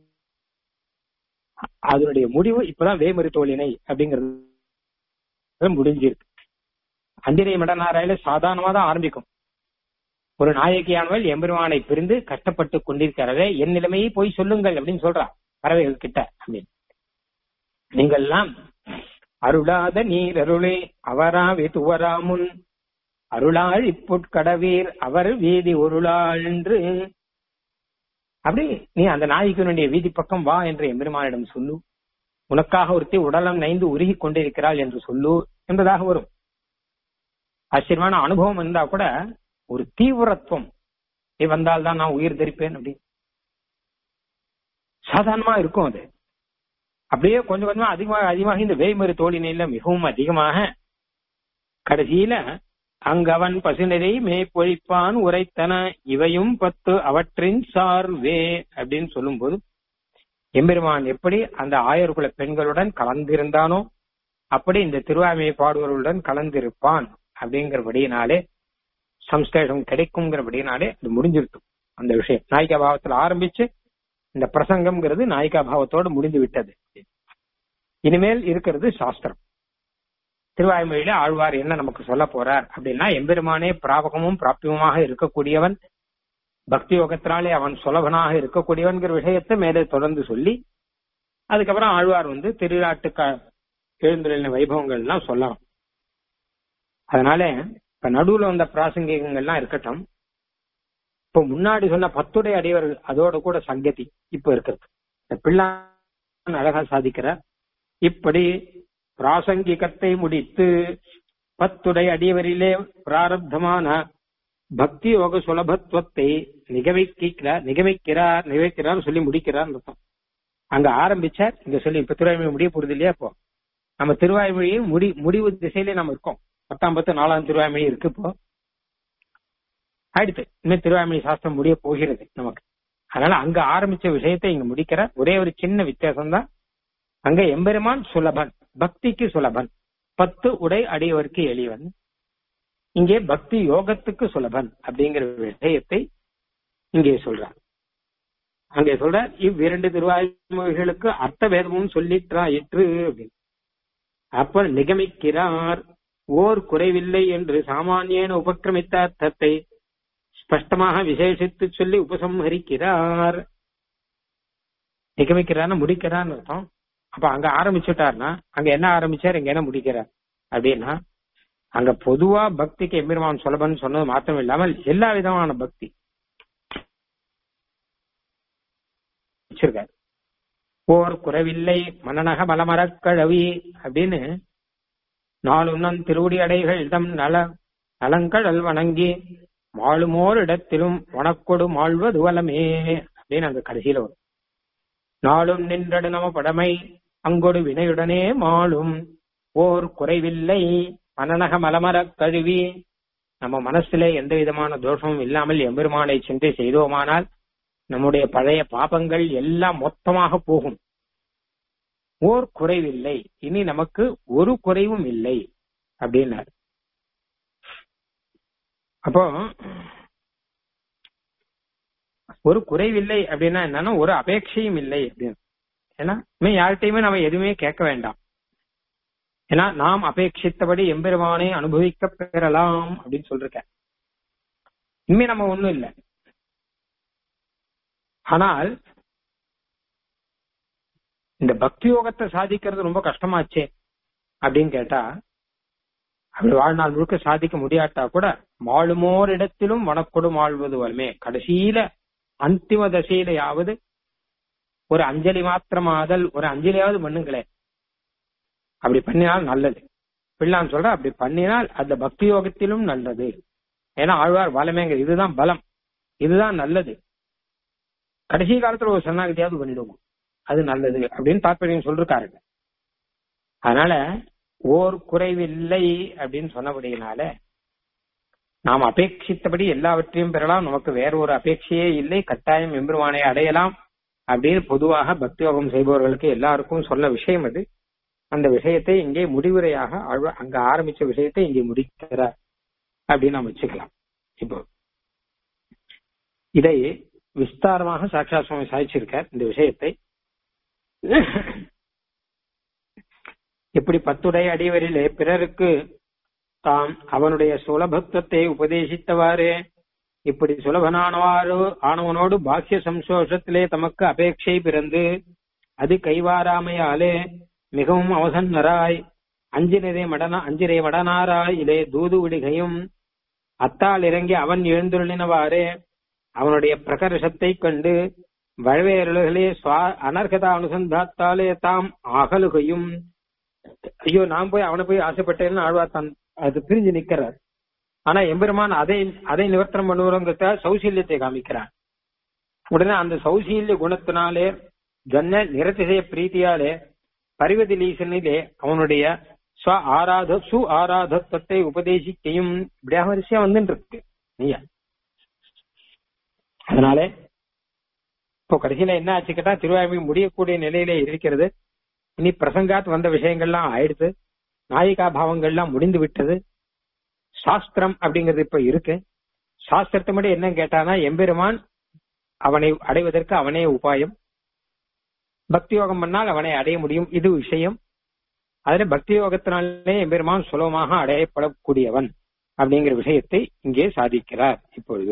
அதனுடைய முடிவு இப்பதான் வேமறி தோழினை அப்படிங்கிறது முடிஞ்சிருக்கு அஞ்சனை மடநாராயில சாதாரணமா தான் ஆரம்பிக்கும் ஒரு நாயகியானவள் எம்பெருமானை பிரிந்து கஷ்டப்பட்டு கொண்டிருக்கிறதே என் நிலைமையை போய் சொல்லுங்கள் அப்படின்னு சொல்றா பறவைகள் கிட்ட அப்படின்னு நீங்கள்லாம் அருளாத நீர் அருளே அவராவே துவராமுன் அருளாள் இப்புட்கடவீர் அவர் வீதி ஒருளாள் என்று அப்படி நீ அந்த நாயகனுடைய வீதி பக்கம் வா என்று எம்பெருமானிடம் சொல்லு உனக்காக ஒருத்தி உடலம் நைந்து உருகி கொண்டிருக்கிறாள் என்று சொல்லு என்பதாக வரும் ஆச்சரியமான அனுபவம் இருந்தா கூட ஒரு தீவிரத்துவம் நீ வந்தால்தான் நான் உயிர் தரிப்பேன் அப்படி சாதாரணமா இருக்கும் அது அப்படியே கொஞ்சம் கொஞ்சமா அதிகமாக அதிகமாக இந்த வேய்மறு தோழினையில மிகவும் அதிகமாக கடைசியில அங்கவன் பசுநிறை மேய்ப்பொழிப்பான் உரைத்தன இவையும் பத்து அவற்றின் சார்வே அப்படின்னு சொல்லும்போது எம்பெருமான் எப்படி அந்த ஆயர்குல பெண்களுடன் கலந்திருந்தானோ அப்படி இந்த திருவாமையை பாடுவர்களுடன் கலந்திருப்பான் அப்படிங்கிறபடியினாலே சம்ஸ்கிருதம் கிடைக்குங்கிறபடினாலே அது முடிஞ்சிருக்கும் அந்த விஷயம் நாயிகா பாவத்துல ஆரம்பிச்சு இந்த பிரசங்கம்ங்கிறது நாயிகா பாவத்தோடு முடிந்து விட்டது இனிமேல் இருக்கிறது சாஸ்திரம் திருவாய்மொழியில ஆழ்வார் என்ன நமக்கு சொல்ல போறார் அப்படின்னா எம்பெருமானே பிராபகமும் பிராப்தியமுமாக இருக்கக்கூடியவன் பக்தி யோகத்தினாலே அவன் சுலபனாக இருக்கக்கூடியவன்கிற விஷயத்தை மேலே தொடர்ந்து சொல்லி அதுக்கப்புறம் ஆழ்வார் வந்து திருநாட்டு எழுந்துள்ள வைபவங்கள் எல்லாம் சொல்லலாம் அதனால இப்ப நடுவுல வந்த பிராசங்கிகங்கள்லாம் இருக்கட்டும் இப்ப முன்னாடி சொன்ன பத்துடைய அடியவர்கள் அதோட கூட சங்கதி இப்ப இருக்கிறது இந்த பிள்ளான் அழகா சாதிக்கிற இப்படி பிராசங்கிகத்தை முடித்து பத்துடை அடியவரிலே பிராரப்தமான பக்தி யோக சுலபத்துவத்தை நிகமிக்கிறார் நிகமிக்கிறார் நிகழ்க்கிறார் சொல்லி முடிக்கிறார் அர்த்தம் அங்க ஆரம்பிச்சார் இங்க சொல்லி இப்ப திருவாய்மொழி முடிய போறது இல்லையா இப்போ நம்ம திருவாய்மொழியும் முடி முடிவு திசையிலே நம்ம இருக்கோம் பத்தாம் பத்து நாலாம் திருவாய்மொழி இருக்கு இப்போ அடுத்து இன்னும் திருவாய்மொழி சாஸ்திரம் முடிய போகிறது நமக்கு அதனால அங்க ஆரம்பிச்ச விஷயத்தை இங்க முடிக்கிற ஒரே ஒரு சின்ன வித்தியாசம் தான் அங்க எம்பெருமான் சுலபன் பக்திக்கு சுலபன் பத்து உடை அடியவருக்கு எளிவன் இங்கே பக்தி யோகத்துக்கு சுலபன் அப்படிங்கிற விஷயத்தை இங்கே சொல்றார் அங்கே சொல்ற இவ்விரண்டு திருவாய்மொழிகளுக்கு அர்த்த வேதமும் சொல்லிற்றாயிற்று அப்படின்னு அப்ப நிகமிக்கிறார் ஓர் குறைவில்லை என்று சாமானியன உபக்கிரமித்த அர்த்தத்தை ஸ்பஷ்டமாக விசேஷித்து சொல்லி உபசம்ஹரிக்கிறார் நிகமிக்கிறான்னு முடிக்கிறான்னு அர்த்தம் அப்ப அங்க ஆரம்பிச்சுட்டார்னா அங்க என்ன ஆரம்பிச்சார் இங்க என்ன முடிக்கிறார் அப்படின்னா அங்க பொதுவா பக்திக்கு எம்பெருமான் சுலபன் சொன்னது மாத்திரம் இல்லாமல் எல்லா விதமான பக்தி வச்சிருக்காரு ஓர் குறைவில்லை மனநக மலமரக்கழவி அப்படின்னு நாளும் திருவடி அடைகள் தம் நல நலங்கடல் வணங்கி மாளுமோர் இடத்திலும் வனக்கொடு மாழ்வது வலமே அப்படின்னு அங்க கடைசியில வரும் நாளும் நின்றடு நம படமை அங்கொடு வினையுடனே மாளும் ஓர் குறைவில்லை மனநக மலமரக் கழுவி நம்ம மனசுல எந்த விதமான தோஷமும் இல்லாமல் எம்பெருமானை சிந்தை செய்தோமானால் நம்முடைய பழைய பாபங்கள் எல்லாம் மொத்தமாக போகும் ஓர் குறைவில்லை இனி நமக்கு ஒரு குறைவும் இல்லை அப்படின்னாரு அப்போ ஒரு குறைவில்லை அப்படின்னா என்னன்னா ஒரு அபேட்சையும் இல்லை அப்படின்னு ஏன்னா இனிமே யார்கிட்டயுமே நம்ம எதுவுமே கேட்க வேண்டாம் ஏன்னா நாம் அபேட்சித்தபடி எம்பெருமானை அனுபவிக்க பெறலாம் அப்படின்னு சொல்லிருக்க இனிமே நம்ம ஒண்ணும் இல்லை ஆனால் இந்த பக்தி யோகத்தை சாதிக்கிறது ரொம்ப கஷ்டமாச்சே அப்படின்னு கேட்டா அப்படி வாழ்நாள் முழுக்க சாதிக்க முடியாட்டா கூட மாளுமோர் இடத்திலும் வனக்கொடு மாழ்வது வருமே கடைசியில அந்திம தசையிலையாவது ஒரு அஞ்சலி மாத்திரமாதல் ஒரு அஞ்சலியாவது பண்ணுங்களேன் அப்படி பண்ணினால் நல்லது பிள்ளான் சொல்ற அப்படி பண்ணினால் அந்த பக்தி யோகத்திலும் நல்லது ஏன்னா ஆழ்வார் பலமேங்க இதுதான் பலம் இதுதான் நல்லது கடைசி காலத்துல ஒரு சரணாகதியாவது பண்ணிடுவோம் அது நல்லது அப்படின்னு தாற்பயம் சொல்லிருக்காருங்க அதனால ஓர் குறைவில்லை அப்படின்னு சொன்னபடியினால நாம் அபேட்சித்தபடி எல்லாவற்றையும் பெறலாம் நமக்கு வேற ஒரு அபேட்சையே இல்லை கட்டாயம் எம்பெருமானை அடையலாம் அப்படின்னு பொதுவாக பக்தியோகம் செய்பவர்களுக்கு எல்லாருக்கும் சொன்ன விஷயம் அது அந்த விஷயத்தை இங்கே முடிவுரையாக ஆழ்வா- அங்க ஆரம்பிச்ச விஷயத்தை இங்கே முடிக்கிறார் அப்படின்னு நாம் வச்சுக்கலாம் இப்போ இதை விஸ்தாரமாக சாட்சா சுவாமி சாதிச்சிருக்கார் இந்த விஷயத்தை இப்படி பத்துடை அடிவரிலே பிறருக்கு தாம் அவனுடைய சுலபத்துவத்தை உபதேசித்தவாறு இப்படி சுலபனானவாறு ஆனவனோடு பாக்கிய சம்சோஷத்திலே தமக்கு அபேட்சை பிறந்து அது கைவாராமையாலே மிகவும் அவசன்னராய் அஞ்சினரே மடனா அஞ்சிரை மடனாராய் இலே தூது விடுகையும் அத்தால் இறங்கி அவன் எழுந்துள்ளினவாறே அவனுடைய பிரகர்ஷத்தை கண்டு வழவேருளர்களே சுவா அனர்கதா அனுசந்தாத்தாலே தாம் அகலுகையும் ஐயோ நான் போய் அவனை போய் ஆசைப்பட்டேன்னு ஆழ்வார் தன் அது பிரிஞ்சு நிக்கிறார் ஆனா எம்பெருமான் அதை அதை நிவர்த்தனம் பண்ணுவோங்கிறத சௌசீல்யத்தை காமிக்கிறார் உடனே அந்த சௌசீல்ய குணத்தினாலே ஜன்ன நிரதிசய பிரீத்தியாலே பரிவதிலீசனிலே அவனுடைய ஸ்வ ஆராத சு ஆராதத்துவத்தை உபதேசிக்கையும் இப்படியாக வரிசையா வந்துட்டு இருக்கு நீயா அதனாலே இப்போ கடைசியில என்ன ஆச்சு கேட்டா திருவாய்மொழி முடியக்கூடிய நிலையில இருக்கிறது இனி பிரசங்காத் வந்த விஷயங்கள்லாம் ஆயிடுது நாயிகா பாவங்கள்லாம் முடிந்து விட்டது சாஸ்திரம் அப்படிங்கிறது இப்ப இருக்கு சாஸ்திரத்தை மட்டும் என்ன கேட்டானா எம்பெருமான் அவனை அடைவதற்கு அவனே உபாயம் பக்தி யோகம் பண்ணால் அவனை அடைய முடியும் இது விஷயம் அதுல பக்தி யோகத்தினாலே எம்பெருமான் சுலபமாக அடையப்படக்கூடியவன் அப்படிங்கிற விஷயத்தை இங்கே சாதிக்கிறார் இப்பொழுது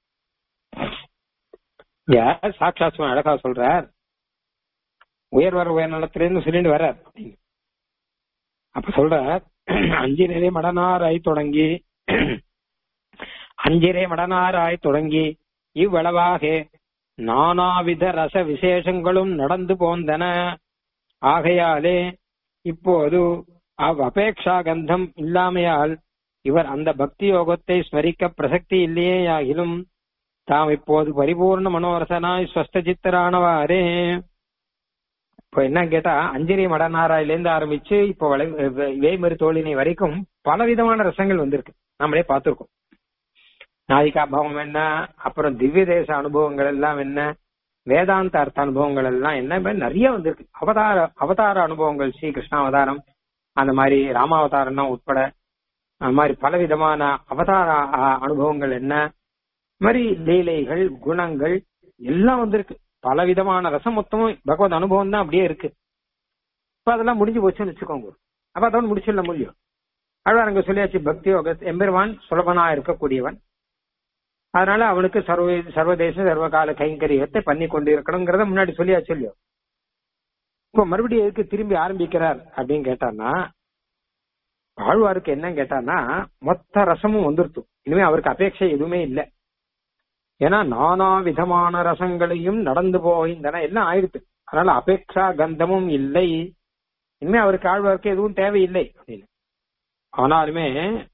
இங்க சாட்சாத் சுவாமி அழகா சொல்றார் உயர்வர உயர்நலத்திலிருந்து சொல்லிட்டு வர்றார் அப்ப சொல்றார் அஞ்சிரே மடனாராய் தொடங்கி அஞ்சிரே மடனாராய் தொடங்கி இவ்வளவாக நானாவித ரச விசேஷங்களும் நடந்து போந்தன ஆகையாலே இப்போது அவ் அபேக்ஷா கந்தம் இல்லாமையால் இவர் அந்த பக்தி யோகத்தை ஸ்மரிக்க பிரசக்தி இல்லையே ஆகிலும் தாம் இப்போது பரிபூர்ண மனோரசனாய் ஸ்வஸ்த சித்தரானவாறே இப்போ என்ன கேட்டா அஞ்சலி மடநாராயில இருந்து ஆரம்பிச்சு இப்போ வளை வேய்மறு தோழினை வரைக்கும் பல விதமான ரசங்கள் வந்திருக்கு நம்மளே பார்த்திருக்கோம் நாயிகா பாவம் என்ன அப்புறம் திவ்ய தேச அனுபவங்கள் எல்லாம் என்ன வேதாந்த அர்த்த அனுபவங்கள் எல்லாம் என்ன இப்ப நிறைய வந்திருக்கு அவதார அவதார அனுபவங்கள் ஸ்ரீ கிருஷ்ண அவதாரம் அந்த மாதிரி ராமாவதாரம் உட்பட அந்த மாதிரி பல விதமான அவதார அ- அனுபவங்கள் என்ன இந்த மாதிரி லீலைகள் குணங்கள் எல்லாம் வந்திருக்கு பல விதமான ரசம் மொத்தமும் பகவத் அனுபவம் தான் அப்படியே இருக்கு இப்ப அதெல்லாம் முடிஞ்சு போச்சுன்னு வச்சுக்கோங்க அப்ப அதோட முடிச்சிடல முடியும் அழ்வார் அங்க சொல்லியாச்சு பக்தி யோக எம்பெருமான் சுலபனா இருக்கக்கூடியவன் அதனால அவனுக்கு சர்வ சர்வதேச சர்வகால கைங்கரியத்தை பண்ணி கொண்டு இருக்கணுங்கிறத முன்னாடி சொல்லியாச்சு இல்லையோ இப்ப மறுபடியும் எதுக்கு திரும்பி ஆரம்பிக்கிறார் அப்படின்னு கேட்டான்னா ஆழ்வாருக்கு என்ன கேட்டான்னா மொத்த ரசமும் வந்துருத்து இனிமே அவருக்கு அபேட்சை எதுவுமே இல்லை ஏன்னா நானா விதமான ரசங்களையும் நடந்து போகின்றன எல்லாம் ஆயிடுத்து அதனால அபேட்சா கந்தமும் இல்லை இனிமே அவருக்கு ஆழ்வாருக்கு எதுவும் தேவையில்லை அப்படின்னு ஆனாலுமே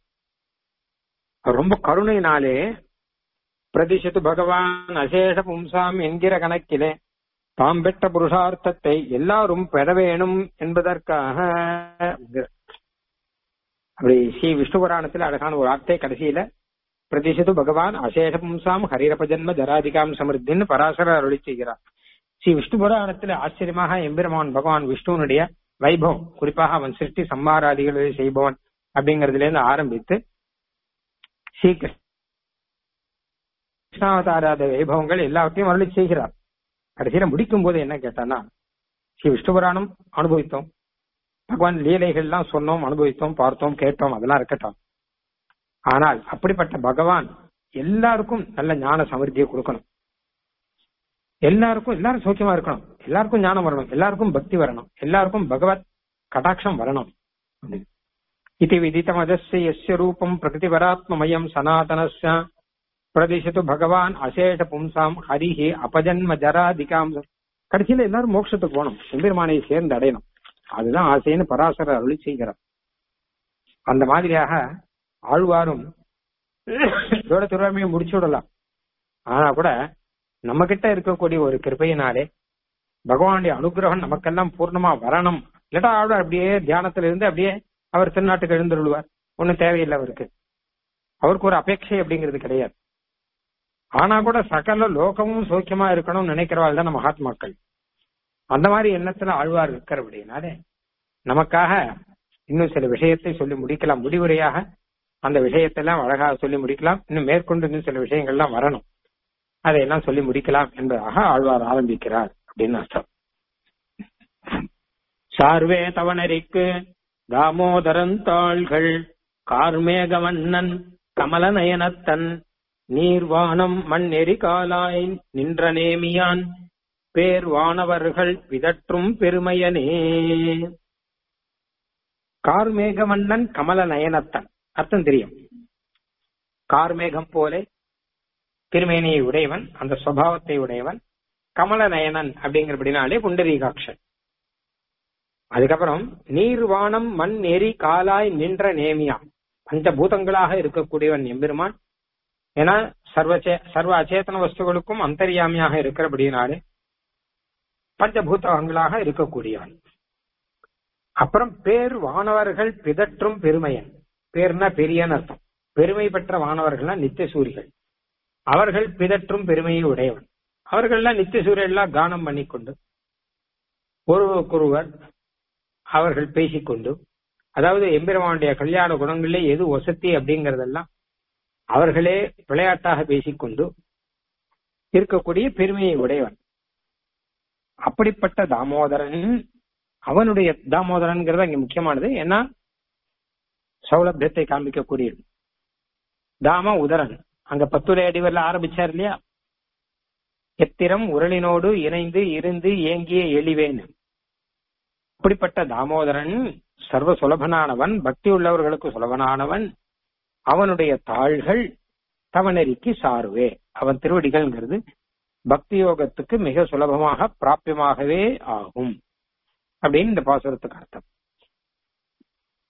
ரொம்ப கருணையினாலே பிரதிஷத்து பகவான் அசேஷ பும்சாம் என்கிற கணக்கிலே தாம் பெற்ற புருஷார்த்தத்தை எல்லாரும் பெற வேணும் என்பதற்காக அப்படி ஸ்ரீ விஷ்ணு புராணத்தில் அழகான ஒரு வார்த்தை கடைசியில பிரதிஷத்து பகவான் அசேஷ பும்சாம் ஹரிரப ஜன்ம ஜராதிகாம் சமிருத்தின்னு பராசர அருளி செய்கிறார் ஸ்ரீ விஷ்ணு புராணத்துல ஆச்சரியமாக எம்பெருமான் பகவான் விஷ்ணுவனுடைய வைபவம் குறிப்பாக அவன் சிருஷ்டி சம்பாராதிகளை செய்பவன் அப்படிங்கறதுல இருந்து ஆரம்பித்து ஸ்ரீ கிருஷ்ணாவதாராத வைபவங்கள் எல்லாவற்றையும் அருளி செய்கிறார் கடைசியில முடிக்கும் போது என்ன கேட்டான்னா ஸ்ரீ விஷ்ணு புராணம் அனுபவித்தோம் பகவான் லீலைகள் எல்லாம் சொன்னோம் அனுபவித்தோம் பார்த்தோம் கேட்டோம் அதெல்லாம் இருக்கட்டும் ஆனால் அப்படிப்பட்ட பகவான் எல்லாருக்கும் நல்ல ஞான சமிருத்தியை கொடுக்கணும் எல்லாருக்கும் எல்லாரும் சௌக்கியமா இருக்கணும் எல்லாருக்கும் ஞானம் வரணும் எல்லாருக்கும் பக்தி வரணும் எல்லாருக்கும் பகவத் கடாட்சம் வரணும் இது விதித்தமதஸ்ய எஸ்ய ரூபம் பிரகிருதிவராத்மமயம் சனாதனஸ்ய பிரதிஷத்து பகவான் அசேஷ பும்சாம் ஹரிஹி அபஜன்ம ஜராதிகாம் கடைசியில எல்லாரும் மோட்சத்துக்கு போகணும் எம்பெருமானை சேர்ந்து அடையணும் அதுதான் ஆசைன்னு பராசரர் அருளி செய்கிறார் அந்த மாதிரியாக ஆழ்வாரும் இதோட திருவாமையை முடிச்சு விடலாம் ஆனா கூட நம்ம கிட்ட இருக்கக்கூடிய ஒரு கிருபையினாலே பகவானுடைய அனுகிரகம் நமக்கெல்லாம் பூர்ணமா வரணும் இல்லாட்டா ஆழ்வார் அப்படியே தியானத்துல இருந்து அப்படியே அவர் திருநாட்டுக்கு எழுந்துருவார் ஒன்னும் தேவையில்லை அவருக்கு அவருக்கு ஒரு அபேட்சை அப்படிங்கிறது கிடையாது ஆனா கூட சகல லோகமும் சௌக்கியமா இருக்கணும்னு நினைக்கிறவாள் தான் மகாத்மாக்கள் அந்த மாதிரி எண்ணத்துல ஆழ்வார் இருக்கிறபடினாலே நமக்காக இன்னும் சில விஷயத்தை சொல்லி முடிக்கலாம் முடிவுரையாக அந்த விஷயத்தெல்லாம் அழகாக சொல்லி முடிக்கலாம் இன்னும் மேற்கொண்டு இன்னும் சில விஷயங்கள்லாம் வரணும் அதையெல்லாம் சொல்லி முடிக்கலாம் என்பதாக ஆழ்வார் ஆரம்பிக்கிறார் அப்படின்னு அர்த்தம் சார்வே தவனரிக்கு தாமோதரன் தாள்கள் கார்மேகவண்ணன் கமலநயனத்தன் நீர்வானம் மண் எரிகாலாய் நின்ற நேமியான் பேர் வானவர்கள் விதற்றும் பெருமையனே கார்மேகவண்ணன் கமல நயனத்தன் அர்த்தம் தெரியும் கார்மேகம் போல திருமேனியை உடையவன் அந்த சுவாவத்தை உடையவன் கமல நயனன் அப்படிங்கிறபடினாலே புண்டரீகாட்சன் அதுக்கப்புறம் நீர் வானம் மண் எரி காலாய் நின்ற நேமியா பஞ்சபூதங்களாக இருக்கக்கூடியவன் எம்பெருமான் ஏன்னா சர்வ சர்வ அச்சேதன வஸ்துகளுக்கும் அந்தரியாமியாக இருக்கிறபடினாலே பஞ்சபூதங்களாக இருக்கக்கூடியவன் அப்புறம் பேர் வானவர்கள் பிதற்றும் பெருமையன் பேர்னா பெரியன்னு அர்த்தம் பெருமை பெற்ற வானவர்கள்னா நித்திய சூரிகள் அவர்கள் பிதற்றும் பெருமையை உடையவன் அவர்கள்லாம் நித்திய சூரியெல்லாம் கானம் பண்ணிக்கொண்டு ஒருவருக்கொருவர் அவர்கள் பேசிக்கொண்டு அதாவது எம்பெருமானுடைய கல்யாண குணங்களிலே எது வசதி அப்படிங்கறதெல்லாம் அவர்களே விளையாட்டாக பேசிக்கொண்டு இருக்கக்கூடிய பெருமையை உடையவன் அப்படிப்பட்ட தாமோதரன் அவனுடைய தாமோதரன்கிறது அங்க முக்கியமானது ஏன்னா சௌலபியத்தை காண்பிக்கக்கூடியது தாம உதரன் அங்க பத்துரை அடிவரில் ஆரம்பிச்சார் இல்லையா எத்திரம் உரளினோடு இணைந்து இருந்து ஏங்கிய எளிவேன் அப்படிப்பட்ட தாமோதரன் சர்வ சுலபனானவன் பக்தி உள்ளவர்களுக்கு சுலபனானவன் அவனுடைய தாள்கள் தவநெறிக்கு சார்வே அவன் திருவடிகள்ங்கிறது பக்தி யோகத்துக்கு மிக சுலபமாக பிராபியமாகவே ஆகும் அப்படின்னு இந்த பாசுரத்துக்கு அர்த்தம்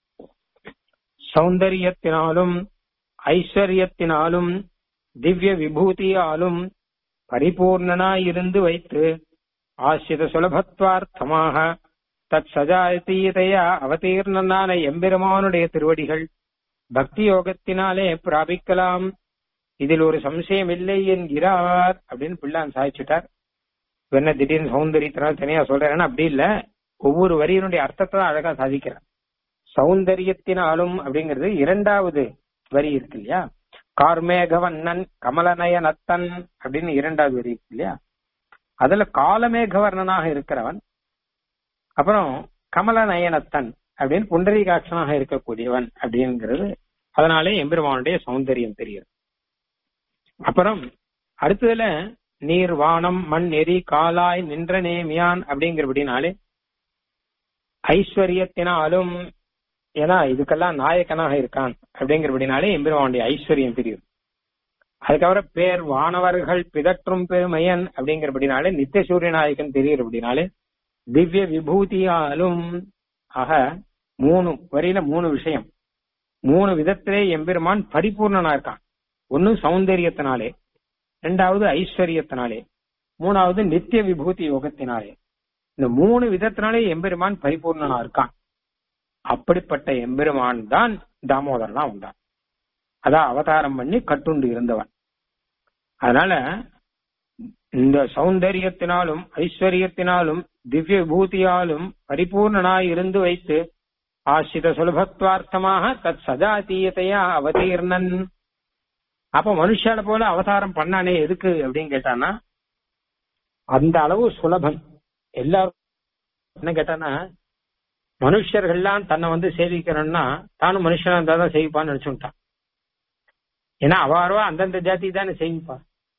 சௌந்தரியத்தினாலும் ஐஸ்வர்யத்தினாலும் திவ்ய விபூதியாலும் பரிபூர்ணனாயிருந்து வைத்து ஆசிரித சுலபத்வார்த்தமாக தத் சஜாதீதையா அவதீர்ணனான எம்பெருமானுடைய திருவடிகள் பக்தி யோகத்தினாலே பிராபிக்கலாம் இதில் ஒரு சம்சயம் இல்லை என்கிறார் அப்படின்னு பிள்ளான் சாதிச்சுட்டார் என்ன திடீர்னு சௌந்தரியத்தினால தனியா சொல்றேன்னா அப்படி இல்ல ஒவ்வொரு வரியினுடைய அர்த்தத்தை தான் அழகா சாதிக்கிறார் சௌந்தரியத்தினாலும் அப்படிங்கிறது இரண்டாவது வரி இருக்கு இல்லையா கார்மேகவண்ணன் கமலநயனத்தன் அப்படின்னு இரண்டாவது வரி இருக்கு இல்லையா அதுல காலமேகவர்ணனாக இருக்கிறவன் அப்புறம் கமலநயனத்தன் அப்படின்னு புண்டரீகாட்சனாக இருக்கக்கூடியவன் அப்படிங்கிறது அதனாலே எம்பெருமானுடைய சௌந்தரியம் தெரியும் அப்புறம் அடுத்ததுல நீர் வானம் மண் எரி காலாய் நின்ற நேமியான் அப்படிங்கிறபடினாலே ஐஸ்வர்யத்தினாலும் ஏன்னா இதுக்கெல்லாம் நாயக்கனாக இருக்கான் அப்படிங்கிறபடினாலே எம்பெருமானுடைய ஐஸ்வர்யம் தெரியும் அதுக்கப்புறம் பேர் வானவர்கள் பிதற்றும் பெருமையன் அப்படிங்கிறபடினாலே நித்திய சூரிய நாயகன் தெரிகிறபடினாலே திவ்ய விபூதியாலும் ஆக மூணு வரியில மூணு விஷயம் மூணு விதத்திலே எம்பெருமான் பரிபூர்ணனா இருக்கான் ஒன்னு சௌந்தரியத்தினாலே ரெண்டாவது ஐஸ்வர்யத்தினாலே மூணாவது நித்திய விபூதி யோகத்தினாலே இந்த மூணு விதத்தினாலே எம்பெருமான் பரிபூர்ணனா இருக்கான் அப்படிப்பட்ட எம்பெருமான் தான் தாமோதரனா உண்டான் அதான் அவதாரம் பண்ணி கட்டுண்டு இருந்தவன் அதனால இந்த சௌந்தரியத்தினாலும் ஐஸ்வர்யத்தினாலும் திவ்ய விபூதியாலும் பரிபூர்ணனாய் இருந்து வைத்து ஆசிரித சுலபத்வார்த்தமாக தத் சதாதீயத்தையா அவதீர்ணன் அப்ப மனுஷால போல அவதாரம் பண்ணானே எதுக்கு அப்படின்னு கேட்டானா அந்த அளவு சுலபன் எல்லாரும் என்ன கேட்டானா மனுஷர்கள்லாம் தன்னை வந்து சேவிக்கணும்னா தானும் மனுஷனா இருந்தா தான் சேவிப்பான்னு நினைச்சுட்டான் ஏன்னா அவாரவா அந்தந்த ஜாதி தானே சேவிப்பா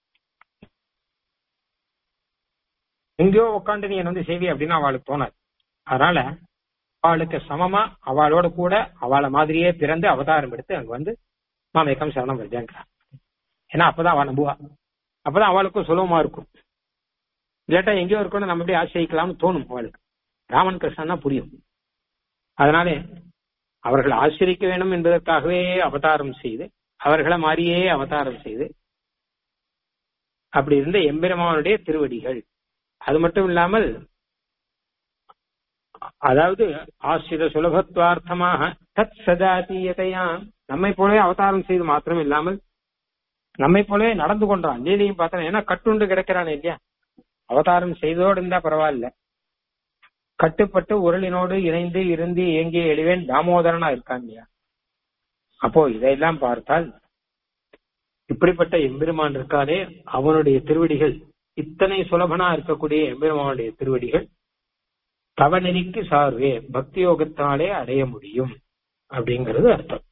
எங்கேயோ உட்காந்து நீ என்ன வந்து சேவி அப்படின்னு அவளுக்கு தோணாது அதனால அவளுக்கு சமமா அவளோட கூட அவளை மாதிரியே பிறந்து அவதாரம் எடுத்து அங்க வந்து மாமேக்கம் சரணம் வருஜாங்கிறான் ஏன்னா அப்பதான் அவள் நம்புவா அப்பதான் அவளுக்கும் சுலபமா இருக்கும் இல்லாட்டா எங்கேயோ இருக்கணும் நம்ம எப்படி ஆசிரியிக்கலாம்னு தோணும் அவளுக்கு ராமன் கிருஷ்ணன் தான் புரியும் அதனாலே அவர்கள் ஆசிரிக்க வேண்டும் என்பதற்காகவே அவதாரம் செய்து அவர்களை மாதிரியே அவதாரம் செய்து அப்படி இருந்த எம்பெருமானுடைய திருவடிகள் அது மட்டும் இல்லாமல் அதாவது ஆசிரித சுலபத்வார்த்தமாக தத் சஜாத்தீயத்தையா நம்மை போலவே அவதாரம் செய்து மாத்திரம் இல்லாமல் நம்மை போலவே நடந்து கொண்டான் லீலையும் பார்த்தா ஏன்னா கட்டுண்டு கிடக்கிறான் இல்லையா அவதாரம் செய்தோடு இருந்தா பரவாயில்ல கட்டுப்பட்டு உருளினோடு இணைந்து இருந்து இயங்கிய எழுவேன் தாமோதரனா இருக்கான் இல்லையா அப்போ இதையெல்லாம் பார்த்தால் இப்படிப்பட்ட எம்பெருமான் இருக்காரே அவனுடைய திருவடிகள் இத்தனை சுலபனா இருக்கக்கூடிய எம்பெருமானுடைய திருவடிகள் தவநெறிக்கு சார்வே பக்தி யோகத்தினாலே அடைய முடியும் அப்படிங்கிறது அர்த்தம்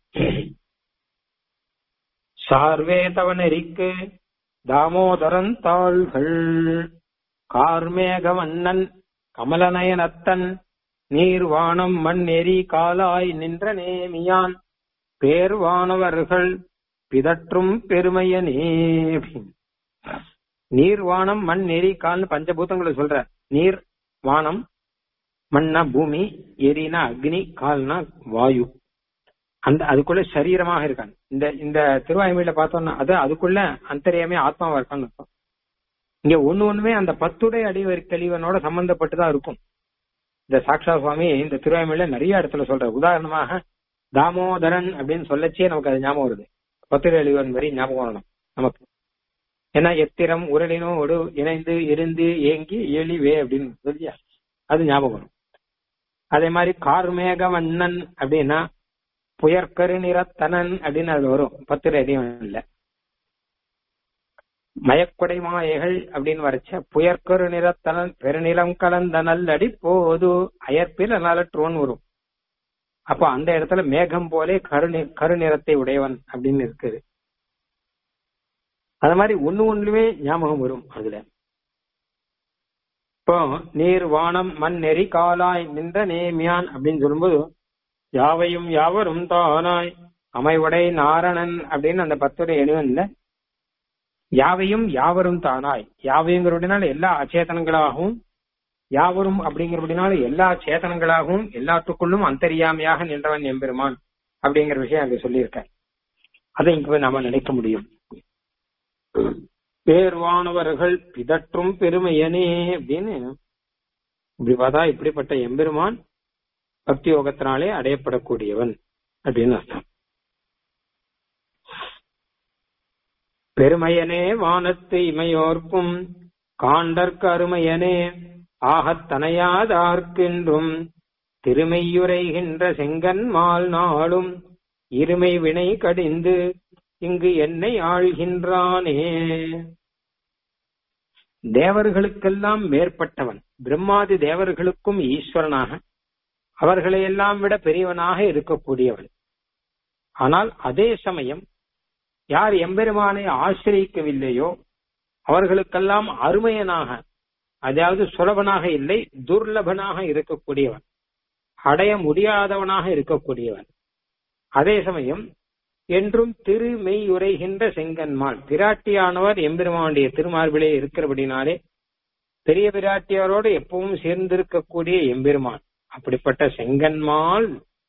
சார்வே தவநெறிக்கு தாமோதரன் தாள்கள் கார்மேகவண்ணன் கமலநயனத்தன் நீர்வானம் மண் எரி காலாய் நின்ற நேமியான் பேர்வானவர்கள் பிதற்றும் பெருமையனே நீர் வானம் மண் நெறி கால்னு பஞ்சபூதங்களை சொல்ற நீர் வானம் மண்ணா பூமி எரினா அக்னி கால்னா வாயு அந்த அதுக்குள்ள சரீரமாக இருக்கான் இந்த இந்த திருவாய்மொழியில பார்த்தோம்னா அது அதுக்குள்ள அந்தரியாமே ஆத்மாவா இருக்கான்னு அர்த்தம் இங்க ஒண்ணு ஒண்ணுமே அந்த பத்துடைய அடிவர் கழிவனோட சம்பந்தப்பட்டுதான் இருக்கும் இந்த சாக்ஷா சுவாமி இந்த திருவாய்மொழியில நிறைய இடத்துல சொல்ற உதாரணமாக தாமோதரன் அப்படின்னு சொல்லச்சே நமக்கு அது ஞாபகம் வருது பத்துடைய அழிவன் வரி ஞாபகம் வரணும் நமக்கு ஏன்னா எத்திரம் உரலினோடு இணைந்து இருந்து ஏங்கி எழிவே அப்படின்னு சொல்லியா அது ஞாபகம் வரும் அதே மாதிரி கார்மேகவண்ணன் அப்படின்னா புயற்கரு நிறத்தனன் அப்படின்னு அது வரும் பத்து அடிவன் இல்ல மயக்குடை மாயைகள் அப்படின்னு வரைச்ச புயற்கரு நிறத்தனன் பெருநிலம் கலந்த நல்லடி போது அயற்பில் நலற்றோன் வரும் அப்போ அந்த இடத்துல மேகம் போலே கரு கருநிறத்தை உடையவன் அப்படின்னு இருக்குது அது மாதிரி ஒண்ணு ஒண்ணுமே ஞாபகம் வரும் அதுல இப்போ நீர் வானம் மண் நெறி காலாய் நின்ற நேமியான் அப்படின்னு சொல்லும்போது யாவையும் யாவரும் தானாய் அமைவுடை நாரணன் அப்படின்னு அந்த பத்துடைய எழுவன்ல யாவையும் யாவரும் தானாய் யாவையுங்கிறபடினால எல்லா அச்சேதனங்களாகவும் யாவரும் அப்படிங்கிறபடினால எல்லா சேதனங்களாகவும் எல்லாத்துக்குள்ளும் அந்தரியாமையாக நின்றவன் எம்பெருமான் அப்படிங்கிற விஷயம் அங்க சொல்லியிருக்கார் அதை இங்க போய் நாம நினைக்க முடியும் பேர்வானவர்கள் பிதற்றும் பெருமையனே அப்படின்னு இப்படி பார்த்தா இப்படிப்பட்ட எம்பெருமான் பக்தி யோகத்தினாலே அடையப்படக்கூடியவன் அப்படின்னு அர்த்தம் பெருமையனே வானத்து இமையோர்க்கும் காண்டற்கு அருமையனே ஆகத் தனையாதார்க்கென்றும் திருமையுரைகின்ற செங்கன்மால் நாளும் இருமை வினை கடிந்து இங்கு என்னை ஆள்கின்றானே தேவர்களுக்கெல்லாம் மேற்பட்டவன் பிரம்மாதி தேவர்களுக்கும் ஈஸ்வரனாக அவர்களையெல்லாம் விட பெரியவனாக இருக்கக்கூடியவன் ஆனால் அதே சமயம் யார் எம்பெருமானை ஆசிரியக்கவில்லையோ அவர்களுக்கெல்லாம் அருமையனாக அதாவது சுலபனாக இல்லை துர்லபனாக இருக்கக்கூடியவன் அடைய முடியாதவனாக இருக்கக்கூடியவன் அதே சமயம் என்றும் திருமெய் உரைகின்ற செங்கன்மால் பிராட்டியானவர் எம்பெருமானுடைய திருமார்பிலே இருக்கிறபடினாலே பெரிய பிராட்டியாரோடு எப்பவும் சேர்ந்திருக்கக்கூடிய எம்பெருமான் அப்படிப்பட்ட செங்கன்மால்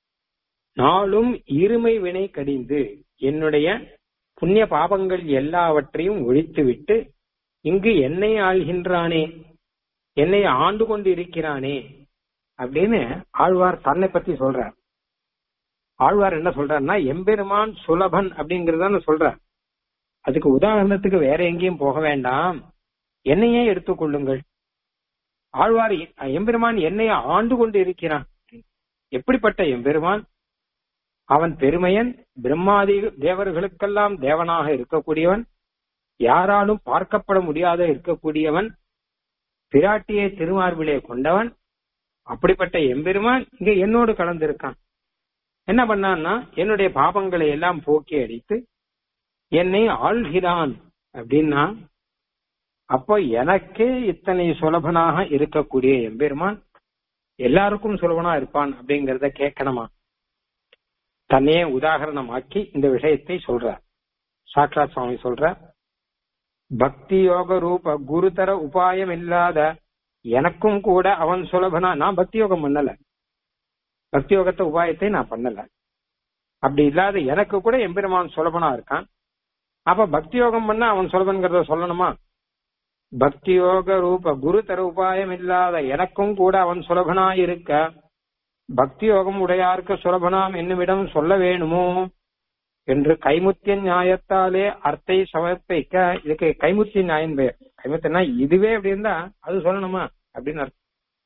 நாளும் இருமை வினை கடிந்து என்னுடைய புண்ணிய பாபங்கள் எல்லாவற்றையும் ஒழித்துவிட்டு இங்கு என்னை ஆள்கின்றானே என்னை ஆண்டு கொண்டு இருக்கிறானே அப்படின்னு ஆழ்வார் தன்னை பத்தி சொல்றார் ஆழ்வார் என்ன சொல்றாருன்னா எம்பெருமான் சுலபன் அப்படிங்கறத சொல்றார் அதுக்கு உதாரணத்துக்கு வேற எங்கேயும் போக வேண்டாம் என்னையே எடுத்துக்கொள்ளுங்கள் ஆழ்வார் எம்பெருமான் என்னை ஆண்டு கொண்டு இருக்கிறான் எப்படிப்பட்ட எம்பெருமான் அவன் பெருமையன் பிரம்மாதி தேவர்களுக்கெல்லாம் தேவனாக இருக்கக்கூடியவன் யாராலும் பார்க்கப்பட முடியாத இருக்கக்கூடியவன் பிராட்டியை திருமார்பிலே கொண்டவன் அப்படிப்பட்ட எம்பெருமான் இங்க என்னோடு கலந்திருக்கான் என்ன பண்ணான்னா என்னுடைய பாபங்களை எல்லாம் போக்கி அடித்து என்னை ஆள்கிறான் அப்படின்னா அப்போ எனக்கே இத்தனை சுலபனாக இருக்கக்கூடிய எம்பெருமான் எல்லாருக்கும் சுலபனா இருப்பான் அப்படிங்கறத கேட்கணுமா தன்னையே உதாகரணமாக்கி இந்த விஷயத்தை சொல்றார் சாக்ஷாத் சுவாமி சொல்றார் பக்தி யோக ரூப குருதர உபாயம் இல்லாத எனக்கும் கூட அவன் சுலபனா நான் பக்தி யோகம் பண்ணல பக்தி யோகத்தை உபாயத்தை நான் பண்ணல அப்படி இல்லாத எனக்கு கூட எம்பெருமான் சுலபனா இருக்கான் அப்ப பக்தி யோகம் பண்ண அவன் சுலபன்கிறத சொல்லணுமா பக்தி யோக ரூப குருதர உபாயம் இல்லாத எனக்கும் கூட அவன் சுலபனா இருக்க பக்தி யோகம் உடையாருக்கு சுலபனாம் என்னுமிடம் சொல்ல வேணுமோ என்று கைமுத்திய நியாயத்தாலே அர்த்தை சமர்ப்பிக்க இதுக்கு கைமுத்திய நியாயம் பெயர் கைமுத்தியனா இதுவே அப்படி இருந்தா அது சொல்லணுமா அப்படின்னு அர்த்தம்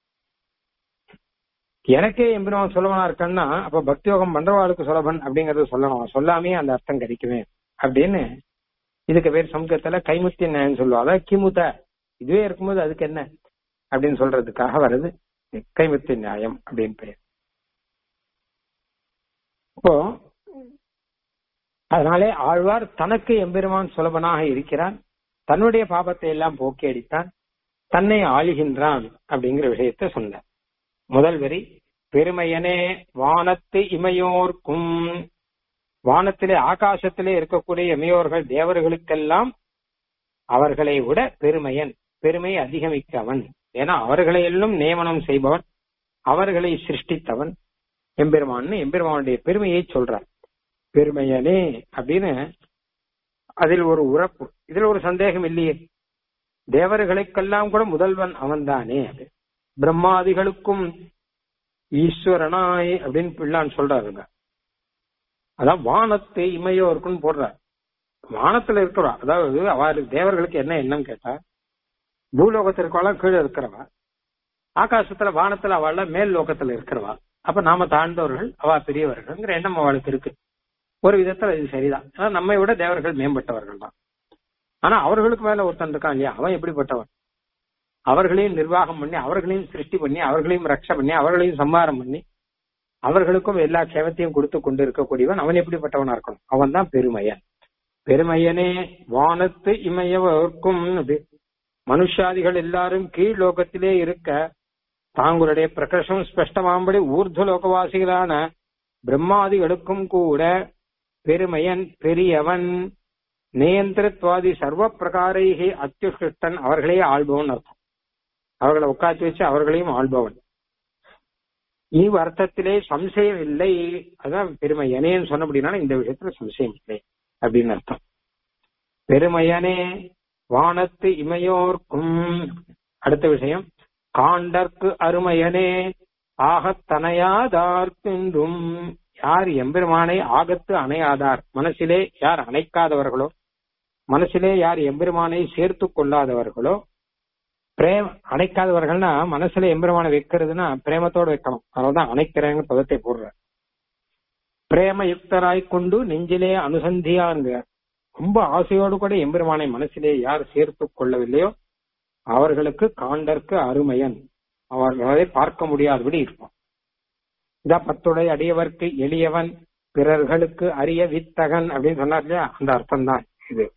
எனக்கே எம்பெருமான் சுலபனா இருக்கன்னா அப்ப பக்தி யோகம் பண்றவாளுக்கு சுலபன் அப்படிங்கறது சொல்லணும் சொல்லாமே அந்த அர்த்தம் கிடைக்குமே அப்படின்னு இதுக்கு பேர் சமூகத்துல கைமுத்திய நியாயம் சொல்லுவோம் அதாவது கிமுத இதுவே இருக்கும்போது அதுக்கு என்ன அப்படின்னு சொல்றதுக்காக வருது கைமுத்திய நியாயம் அப்படின்னு பெயர் இப்போ அதனாலே ஆழ்வார் தனக்கு எம்பெருமான் சுலபனாக இருக்கிறான் தன்னுடைய பாபத்தை எல்லாம் போக்கி அடித்தான் தன்னை ஆளுகின்றான் அப்படிங்கிற விஷயத்த சொன்னார் முதல் வரி பெருமையனே வானத்து இமையோர்க்கும் வானத்திலே ஆகாசத்திலே இருக்கக்கூடிய இமையோர்கள் தேவர்களுக்கெல்லாம் அவர்களை விட பெருமையன் பெருமை அதிகமிக்கவன் ஏன்னா அவர்களை எல்லாம் நியமனம் செய்பவன் அவர்களை சிருஷ்டித்தவன் எம்பெருமான்னு எம்பெருமானுடைய பெருமையை சொல்றார் பெருமையனே அப்படின்னு அதில் ஒரு உறப்பு இதுல ஒரு சந்தேகம் இல்லையே தேவர்களுக்கெல்லாம் கூட முதல்வன் அவன்தானே பிரம்மாதிகளுக்கும் ஈஸ்வரனாய் அப்படின்னு பிள்ளான் சொல்றாருங்க அதான் வானத்து இமையோருக்குன்னு போடுறார் வானத்துல இருக்கிறவா அதாவது அவருக்கு தேவர்களுக்கு என்ன எண்ணம் கேட்டா பூலோகத்தில் இருக்கவளா கீழே இருக்கிறவா ஆகாசத்துல வானத்துல அவள மேல் லோகத்துல இருக்கிறவா அப்ப நாம தாழ்ந்தவர்கள் அவ பெரியவர்கள்ங்கிற எண்ணம் அவளுக்கு இருக்கு ஒரு விதத்துல இது சரிதான் ஆனா நம்மை விட தேவர்கள் மேம்பட்டவர்கள் தான் ஆனா அவர்களுக்கு மேல ஒருத்தன் இருக்கான் இல்லையா அவன் எப்படிப்பட்டவன் அவர்களையும் நிர்வாகம் பண்ணி அவர்களையும் சிருஷ்டி பண்ணி அவர்களையும் ரக்ஷ பண்ணி அவர்களையும் சம்மாரம் பண்ணி அவர்களுக்கும் எல்லா சேவத்தையும் கொடுத்து கொண்டு இருக்கக்கூடியவன் அவன் எப்படிப்பட்டவனா இருக்கணும் அவன் தான் பெருமையன் பெருமையனே வானத்து இமையவர்க்கும் மனுஷாதிகள் எல்லாரும் கீழ் லோகத்திலே இருக்க தாங்களுடைய பிரகர்ஷம் ஸ்பஷ்டமாம்படி ஊர்து லோகவாசிகளான பிரம்மாதிகளுக்கும் கூட பெருமையன் பெரியவன் நியந்திரத்வாதி சர்வ பிரகாரைகி அத்தியுஷ்டன் அவர்களே ஆள்பவன் அர்த்தம் அவர்களை உட்காந்து வச்சு அவர்களையும் ஆள்பவன் இவ் அர்த்தத்திலே சம்சயம் இல்லை அதான் பெருமையனேன்னு சொன்ன அப்படின்னா இந்த விஷயத்துல சம்சயம் இல்லை அப்படின்னு அர்த்தம் பெருமையனே வானத்து இமையோர்க்கும் அடுத்த விஷயம் காண்டற்கு அருமையனே ஆகத்தனையாதார்க்கென்றும் யார் எம்பெருமானை ஆகத்து அணையாதார் மனசிலே யார் அணைக்காதவர்களோ மனசிலே யார் எம்பெருமானை சேர்த்து கொள்ளாதவர்களோ பிரேம அணைக்காதவர்கள்னா மனசுல எம்பெருமானை வைக்கிறதுனா பிரேமத்தோட வைக்கணும் அதனாலதான் அணைக்கிறேங்க பதத்தை போடுற பிரேம யுக்தராய் கொண்டு நெஞ்சிலே அனுசந்தியாங்க ரொம்ப ஆசையோடு கூட எம்பெருமானை மனசிலே யார் சேர்த்து கொள்ளவில்லையோ அவர்களுக்கு காண்டற்கு அருமையன் அவர்களை பார்க்க முடியாதபடி இருப்பான் இதா பத்துடைய அடியவர்க்கு எளியவன் பிறர்களுக்கு அரிய வித்தகன் அப்படின்னு சொன்னார் இல்லையா அந்த அர்த்தம் தான் இது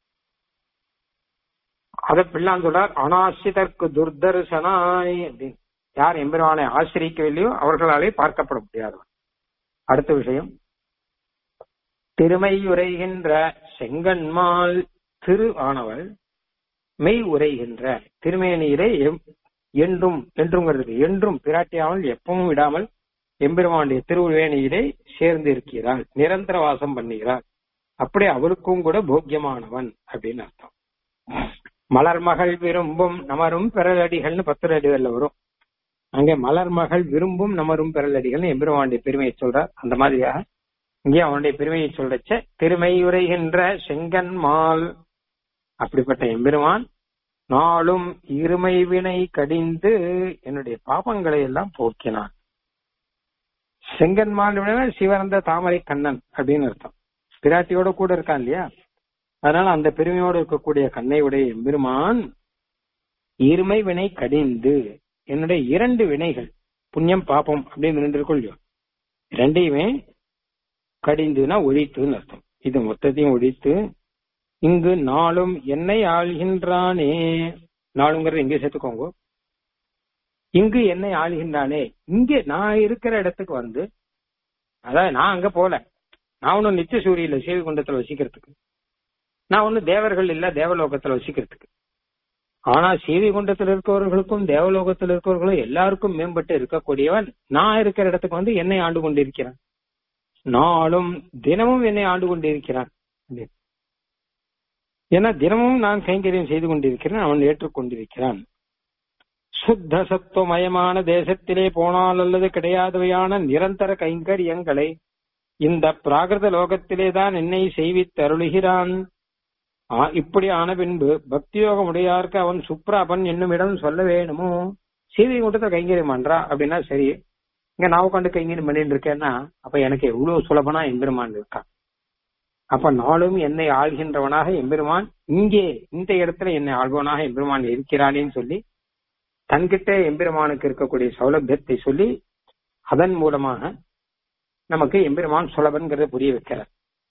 அத பிள்ளான் சொல்றார் அனாசிதற்கு துர்தர்சனாய் அப்படின்னு யார் எம்பெருமானை ஆசிரியக்கவில்லையோ அவர்களாலே பார்க்கப்பட முடியாதவன் அடுத்த விஷயம் திருமை உரைகின்ற செங்கன்மால் திரு ஆனவள் மெய் உரைகின்ற திருமேனியிலே என்றும் என்றுங்கிறது என்றும் பிராட்டியாமல் எப்பவும் விடாமல் எம்பெருமானுடைய திருவேணியிலே சேர்ந்து இருக்கிறாள் நிரந்தர வாசம் பண்ணுகிறாள் அப்படி அவளுக்கும் கூட போக்கியமானவன் அப்படின்னு அர்த்தம் மலர் மகள் விரும்பும் நமரும் பெறலடிகள்னு பத்து அடிகள்ல வரும் அங்கே மலர் மகள் விரும்பும் நமரும் பெறலடிகள் எம்பெருமானுடைய பெருமையை சொல்றார் அந்த மாதிரியாக இங்கே அவனுடைய பெருமையை சொல்றச்ச திருமை உரைகின்ற செங்கன்மால் அப்படிப்பட்ட எம்பெருமான் நாளும் இருமை வினை கடிந்து என்னுடைய பாபங்களை எல்லாம் போக்கினான் செங்கன்மால் சிவரந்த தாமரை கண்ணன் அப்படின்னு அர்த்தம் பிராட்டியோட கூட இருக்கான் இல்லையா அதனால அந்த பெருமையோடு இருக்கக்கூடிய கண்ணை உடைய எம்பெருமான் இருமை வினை கடிந்து என்னுடைய இரண்டு வினைகள் புண்ணியம் பாப்பம் அப்படின்னு ரெண்டு இருக்கும் இல்லையோ ரெண்டையுமே கடிந்துனா ஒழித்துன்னு அர்த்தம் இது மொத்தத்தையும் ஒழித்து இங்கு நாளும் என்னை ஆள்கின்றானே நாளுங்கிறது எங்கே சேர்த்துக்கோங்க இங்கு என்னை ஆளுகின்றானே இங்கே நான் இருக்கிற இடத்துக்கு வந்து அதாவது நான் அங்க போல நான் ஒன்னும் நித்திய சூரியல சேவி குண்டத்துல வசிக்கிறதுக்கு நான் ஒன்னும் தேவர்கள் இல்ல தேவலோகத்துல வசிக்கிறதுக்கு ஆனா சீவி குண்டத்தில் இருக்கவர்களுக்கும் தேவலோகத்தில் இருக்கவர்களும் எல்லாருக்கும் மேம்பட்டு இருக்கக்கூடியவன் நான் இருக்கிற இடத்துக்கு வந்து என்னை ஆண்டு கொண்டிருக்கிறான் நாளும் தினமும் என்னை ஆண்டு கொண்டிருக்கிறான் ஏன்னா தினமும் நான் கைங்கரியம் செய்து கொண்டிருக்கிறேன் அவன் ஏற்றுக்கொண்டிருக்கிறான் சுத்த சத்துவமயமான தேசத்திலே போனால் அல்லது கிடையாதவையான நிரந்தர கைங்கரியங்களை இந்த பிராகிருத லோகத்திலே தான் என்னை செய்வித்து அருளுகிறான் இப்படி ஆன பின்பு பக்தியோகம் உடையாருக்கு அவன் சுப்ராபன் என்னும் இடம் சொல்ல வேணுமோ சீதை கூட்டத்தை கைங்கரியம் பண்றா அப்படின்னா சரி இங்க நான் உட்காந்து கைங்கரியம் பண்ணிட்டு இருக்கேன்னா அப்ப எனக்கு எவ்வளவு சுலபனா எம்பெருமான் இருக்கான் அப்ப நாளும் என்னை ஆள்கின்றவனாக எம்பெருமான் இங்கே இந்த இடத்துல என்னை ஆள்வனாக எம்பெருமான் இருக்கிறானேன்னு சொல்லி தன்கிட்ட எம்பெருமானுக்கு இருக்கக்கூடிய சௌலபியத்தை சொல்லி அதன் மூலமாக நமக்கு எம்பெருமான் சுலபன்கிறத புரிய வைக்கிறார்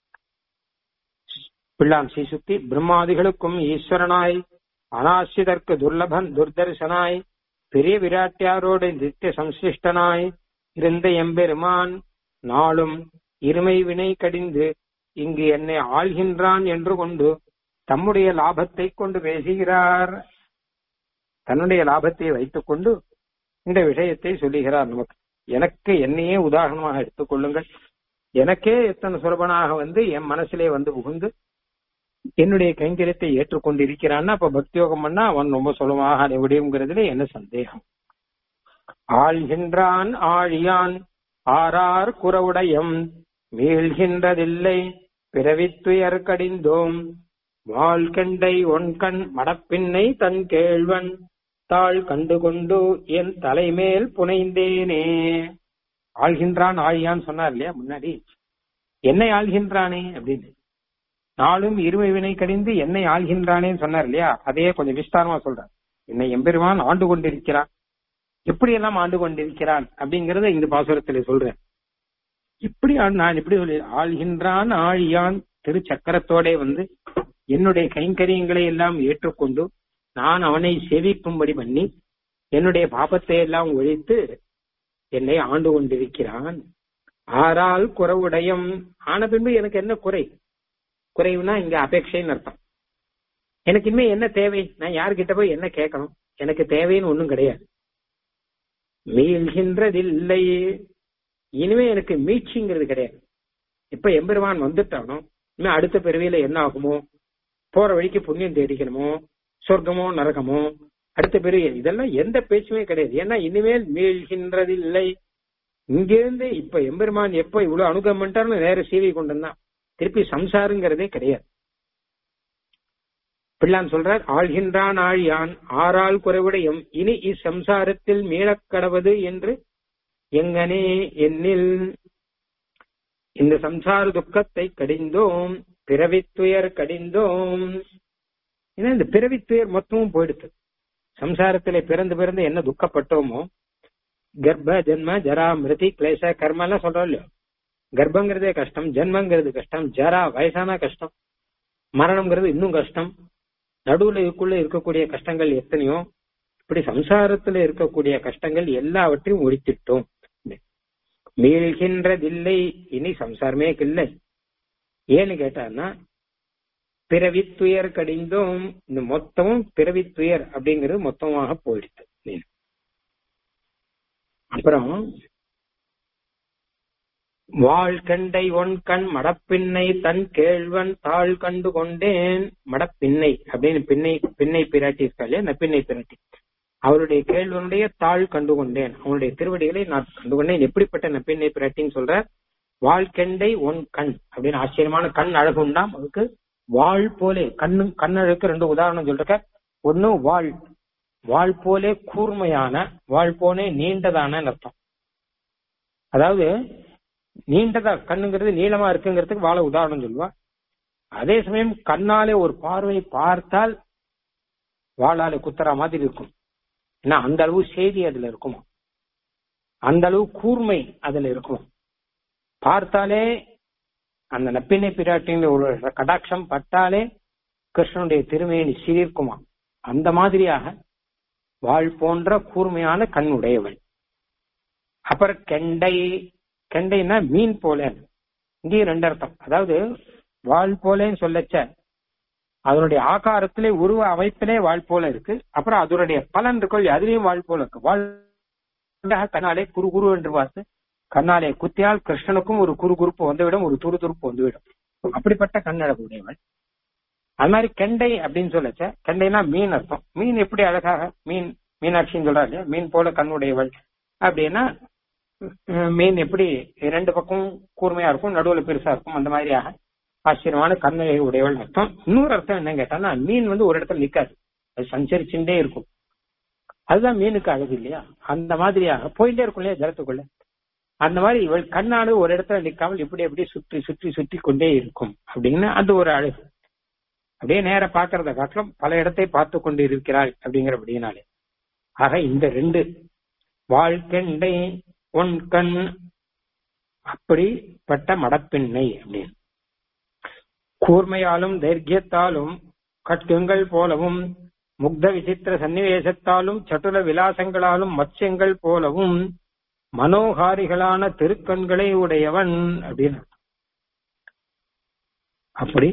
பிள்ளான் ஸ்ரீசுக்தி பிரம்மாதிகளுக்கும் ஈஸ்வரனாய் அனாசிதற்கு துர்லபன் துர்தர்சனாய் பெரிய விராட்டியாரோடு நித்திய சம்சிஷ்டனாய் இருந்த எம்பெருமான் நாளும் இருமை வினை கடிந்து இங்கு என்னை ஆள்கின்றான் என்று கொண்டு தம்முடைய லாபத்தை கொண்டு பேசுகிறார் தன்னுடைய லாபத்தை வைத்துக் கொண்டு இந்த விஷயத்தை சொல்லுகிறார் நமக்கு எனக்கு என்னையே உதாரணமாக எடுத்துக்கொள்ளுங்கள் எனக்கே எத்தனை சுலபனாக வந்து என் மனசிலே வந்து புகுந்து என்னுடைய கைங்கரியத்தை ஏற்றுக்கொண்டிருக்கிறான்னா அப்ப பக்தியோகம் பண்ணா அவன் ரொம்ப சுலபமாக முடியுங்கிறதுல என்ன சந்தேகம் ஆள்கின்றான் ஆழியான் ஆறார் குறவுடையம் மீள்கின்றதில்லை பிறவித்துயர் கடிந்தோம் வாழ்கண்டை ஒன்கண் மடப்பின்னை தன் கேழ்வன் தாழ் கண்டு கொண்டு என் தலைமேல் புனைந்தேனே ஆள்கின்றான் ஆழியான் சொன்னார் இல்லையா முன்னாடி என்னை ஆள்கின்றானே அப்படின்னு நாளும் இருமை வினை கடிந்து என்னை ஆள்கின்றானேன்னு சொன்னார் இல்லையா அதையே கொஞ்சம் விஸ்தாரமா சொல்றார் என்னை எம்பெருமான் ஆண்டு கொண்டிருக்கிறான் எப்படி எல்லாம் ஆண்டு கொண்டிருக்கிறான் அப்படிங்கறத இந்த பாசுரத்துல சொல்றேன் எப்படி நான் எப்படி சொல்லி ஆள்கின்றான் ஆழியான் திரு சக்கரத்தோட வந்து என்னுடைய கைங்கரியங்களை எல்லாம் ஏற்றுக்கொண்டு நான் அவனை சேவிக்கும்படி பண்ணி என்னுடைய பாபத்தை எல்லாம் ஒழித்து என்னை ஆண்டு கொண்டிருக்கிறான் ஆறால் குறவுடையம் ஆன பின்பு எனக்கு என்ன குறை குறைவுனா இங்க அபேட்சைன்னு அர்த்தம் எனக்கு இனிமே என்ன தேவை நான் யார்கிட்ட போய் என்ன கேட்கணும் எனக்கு தேவைன்னு ஒண்ணும் கிடையாது மீள்கின்றதில்லை இனிமே எனக்கு மீட்சிங்கிறது கிடையாது இப்ப எம்பெருமான் வந்துட்டானோ இனிமே அடுத்த பிறவியில என்ன ஆகுமோ போற வழிக்கு புண்ணியம் தேடிக்கணுமோ சொர்க்கமோ நரகமோ அடுத்த பிறவி இதெல்லாம் எந்த பேச்சுமே கிடையாது ஏன்னா இனிமேல் மீள்கின்றதில்லை இங்கிருந்து இப்ப எம்பெருமான் எப்ப இவ்வளவு அனுகிரம் பண்ணிட்டாருன்னு நேர சீவை கொண்டு வந்தான் திருப்பி சம்சாரங்கிறதே கிடையாது பிள்ளான் சொல்றார் ஆழ்கின்றான் ஆழியான் ஆறால் குறைவுடையும் இனி இச்சம்சாரத்தில் மீளக் கடவது என்று எங்கனே என்னில் இந்த சம்சார துக்கத்தை கடிந்தோம் பிறவித்துயர் கடிந்தோம் ஏன்னா இந்த பிறவித்துயர் மொத்தமும் போயிடுது சம்சாரத்திலே பிறந்து பிறந்து என்ன துக்கப்பட்டோமோ கர்ப்ப ஜென்ம ஜரா மிருதி கிளேச கர்ம எல்லாம் சொல்றோம் இல்லையோ கர்ப்பங்கிறதே கஷ்டம் ஜென்மங்கிறது கஷ்டம் ஜரா வயசான கஷ்டம் மரணம்ங்கிறது இன்னும் கஷ்டம் நடுவுல இதுக்குள்ள இருக்கக்கூடிய கஷ்டங்கள் எத்தனையோ இப்படி சம்சாரத்துல இருக்கக்கூடிய கஷ்டங்கள் எல்லாவற்றையும் ஒழித்திட்டோம் மீள்கின்றதில்லை இனி சம்சாரமே இல்லை ஏன்னு கேட்டான்னா பிறவித்துயர் கடிந்தோம் இந்த மொத்தமும் பிறவித்துயர் அப்படிங்கிறது மொத்தமாக போயிடுது அப்புறம் வாழ் கண்டை ஒன் கண் மடப்பின்னை தன் கேழ்வன் தாழ் கண்டு கொண்டேன் மடப்பின்னை அப்படின்னு பின்னை பின்னை பிராட்டி இருக்கா இல்லையா அந்த பின்னை பிராட்டி அவருடைய கேள்வனுடைய தாழ் கண்டு கொண்டேன் அவனுடைய திருவடிகளை நான் கண்டு கொண்டேன் எப்படிப்பட்ட நப்பின்னை பிராட்டின்னு சொல்ற வாழ்கெண்டை ஒன் கண் அப்படின்னு ஆச்சரியமான கண் அழகு உண்டாம் அதுக்கு வாழ் போலே கண்ணு கண்ணழகுக்கு ரெண்டு உதாரணம் சொல்றக்க ஒண்ணு வாழ் வாழ் போலே கூர்மையான வாழ் போலே நீண்டதான அர்த்தம் அதாவது நீண்டதா கண்ணுங்கிறது நீளமா இருக்குங்கிறதுக்கு வாழ உதாரணம் சொல்லுவா அதே சமயம் கண்ணாலே ஒரு பார்வை பார்த்தால் வாழாலே குத்துற மாதிரி இருக்கும் ஏன்னா அந்த அளவு செய்தி அதுல இருக்குமா அந்த அளவு கூர்மை அதுல இருக்கும் பார்த்தாலே அந்த நப்பினை பிராட்டிங்கிற ஒரு கடாட்சம் பட்டாலே கிருஷ்ணனுடைய திருமையை சீர்க்குமா அந்த மாதிரியாக வாழ் போன்ற கூர்மையான கண் உடையவள் அப்புறம் கெண்டை கெண்டைன்னா மீன் போல இங்கேயும் ரெண்டு அர்த்தம் அதாவது வாழ் போலேன்னு சொல்லச்ச அதனுடைய ஆகாரத்திலே உருவ அமைப்பிலே வாழ் போல இருக்கு அப்புறம் அதனுடைய பலன் இருக்கும் அதுலயும் வாழ் போல இருக்கு வாழ் கண்ணாலே குறு குரு என்று பார்த்து கண்ணாலே குத்தியால் கிருஷ்ணனுக்கும் ஒரு குறு குறுப்பு வந்துவிடும் ஒரு துரு துருப்பு வந்துவிடும் அப்படிப்பட்ட கண்ணழகு உடையவள் அது மாதிரி கெண்டை அப்படின்னு சொல்லச்ச கெண்டைனா மீன் அர்த்தம் மீன் எப்படி அழகாக மீன் மீனாட்சின்னு சொல்றா இல்லையா மீன் போல கண்ணுடையவள் அப்படின்னா மீன் எப்படி ரெண்டு பக்கம் கூர்மையா இருக்கும் நடுவுல பெருசா இருக்கும் அந்த மாதிரியாக ஆச்சரியமான கண்ணை உடையவள் அர்த்தம் இன்னொரு அர்த்தம் என்ன கேட்டான்னா மீன் வந்து ஒரு இடத்துல நிக்காது அது சஞ்சரிச்சுட்டே இருக்கும் அதுதான் மீனுக்கு அழகு இல்லையா அந்த மாதிரியாக போயிட்டே இருக்கும் இல்லையா ஜலத்துக்குள்ள அந்த மாதிரி இவள் கண்ணாடு ஒரு இடத்துல நிக்காமல் இப்படி எப்படி சுற்றி சுற்றி சுற்றி கொண்டே இருக்கும் அப்படின்னு அது ஒரு அழகு அப்படியே நேர பாக்குறத காட்டிலும் பல இடத்தை பார்த்து கொண்டு இருக்கிறாள் அப்படிங்கிறபடினாலே ஆக இந்த ரெண்டு வாழ்க்கெண்டை உன் கண் அப்படிப்பட்ட மடப்பெண்ணை அப்படின்னு கூர்மையாலும் தைரியத்தாலும் கட்டுங்கள் போலவும் முக்த விசித்திர சன்னிவேசத்தாலும் சட்டுல விலாசங்களாலும் மத்யங்கள் போலவும் மனோகாரிகளான திருக்கண்களை உடையவன் அப்படின்னு அப்படி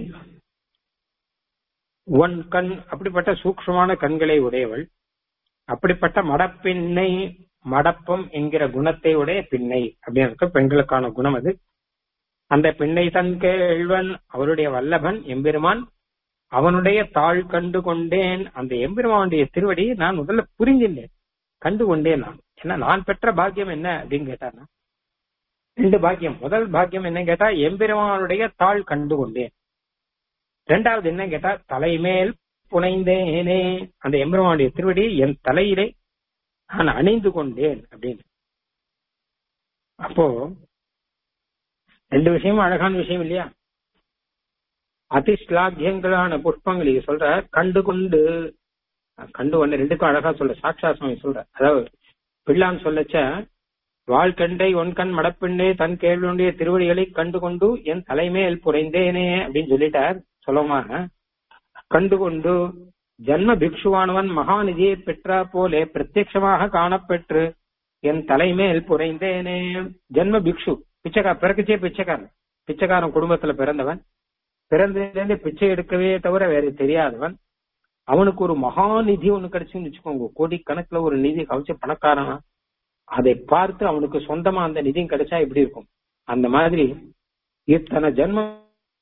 ஒன் கண் அப்படிப்பட்ட சூக்ஷமான கண்களை உடையவள் அப்படிப்பட்ட மடப்பின்னை மடப்பம் என்கிற குணத்தை உடைய பின்னை அப்படின்னு பெண்களுக்கான குணம் அது அந்த பெண்ணை தன் கேழ்வன் அவருடைய வல்லபன் எம்பெருமான் அவனுடைய தாழ் கண்டு கொண்டேன் அந்த எம்பெருமானுடைய திருவடியை நான் முதல்ல புரிஞ்சின்றேன் கண்டு கொண்டேன் நான் ஏன்னா நான் பெற்ற பாக்கியம் என்ன அப்படின்னு கேட்டானா ரெண்டு பாக்கியம் முதல் பாக்கியம் என்ன கேட்டா எம்பெருமானுடைய தாழ் கண்டு கொண்டேன் ரெண்டாவது என்ன கேட்டா தலைமேல் புனைந்தேனே அந்த எம்பெருமானுடைய திருவடி என் தலையிலே நான் அணிந்து கொண்டேன் அப்படின்னு அப்போ ரெண்டு விஷயமும் அழகான விஷயம் இல்லையா அதிஸ்லாகியங்களான புஷ்பங்கள் இது சொல்ற கண்டு கொண்டு கண்டு கொண்டு ரெண்டுக்கும் அழகா சொல்ற சாட்சா சுவாமி சொல்ற அதாவது பிள்ளான் சொல்லச்ச வாழ்கண்டை ஒன்கண் மடப்பெண்ணே தன் கேள்வியுடைய திருவடிகளை கண்டு கொண்டு என் தலைமேல் புரைந்தேனே அப்படின்னு சொல்லிட்டார் சொல்லமாக கண்டு கொண்டு ஜன்ம பிக்ஷுவானவன் மகாநிதியை பெற்றா போலே பிரத்யட்சமாக காணப்பெற்று என் தலைமேல் புரைந்தேனே ஜன்ம பிக்ஷு பிச்சைக்கா பிறக்குச்சே பிச்சைக்காரன் பிச்சைக்காரன் குடும்பத்துல பிறந்தவன் பிறந்ததுலேருந்து பிச்சை எடுக்கவே தவிர வேற தெரியாதவன் அவனுக்கு ஒரு மகாநிதி ஒண்ணு கிடைச்சுன்னு வச்சுக்கோங்க கோடி கணக்குல ஒரு நிதி கவிச்ச பணக்காரனா அதை பார்த்து அவனுக்கு சொந்தமா அந்த நிதியும் கிடைச்சா எப்படி இருக்கும் அந்த மாதிரி இத்தனை ஜென்மம்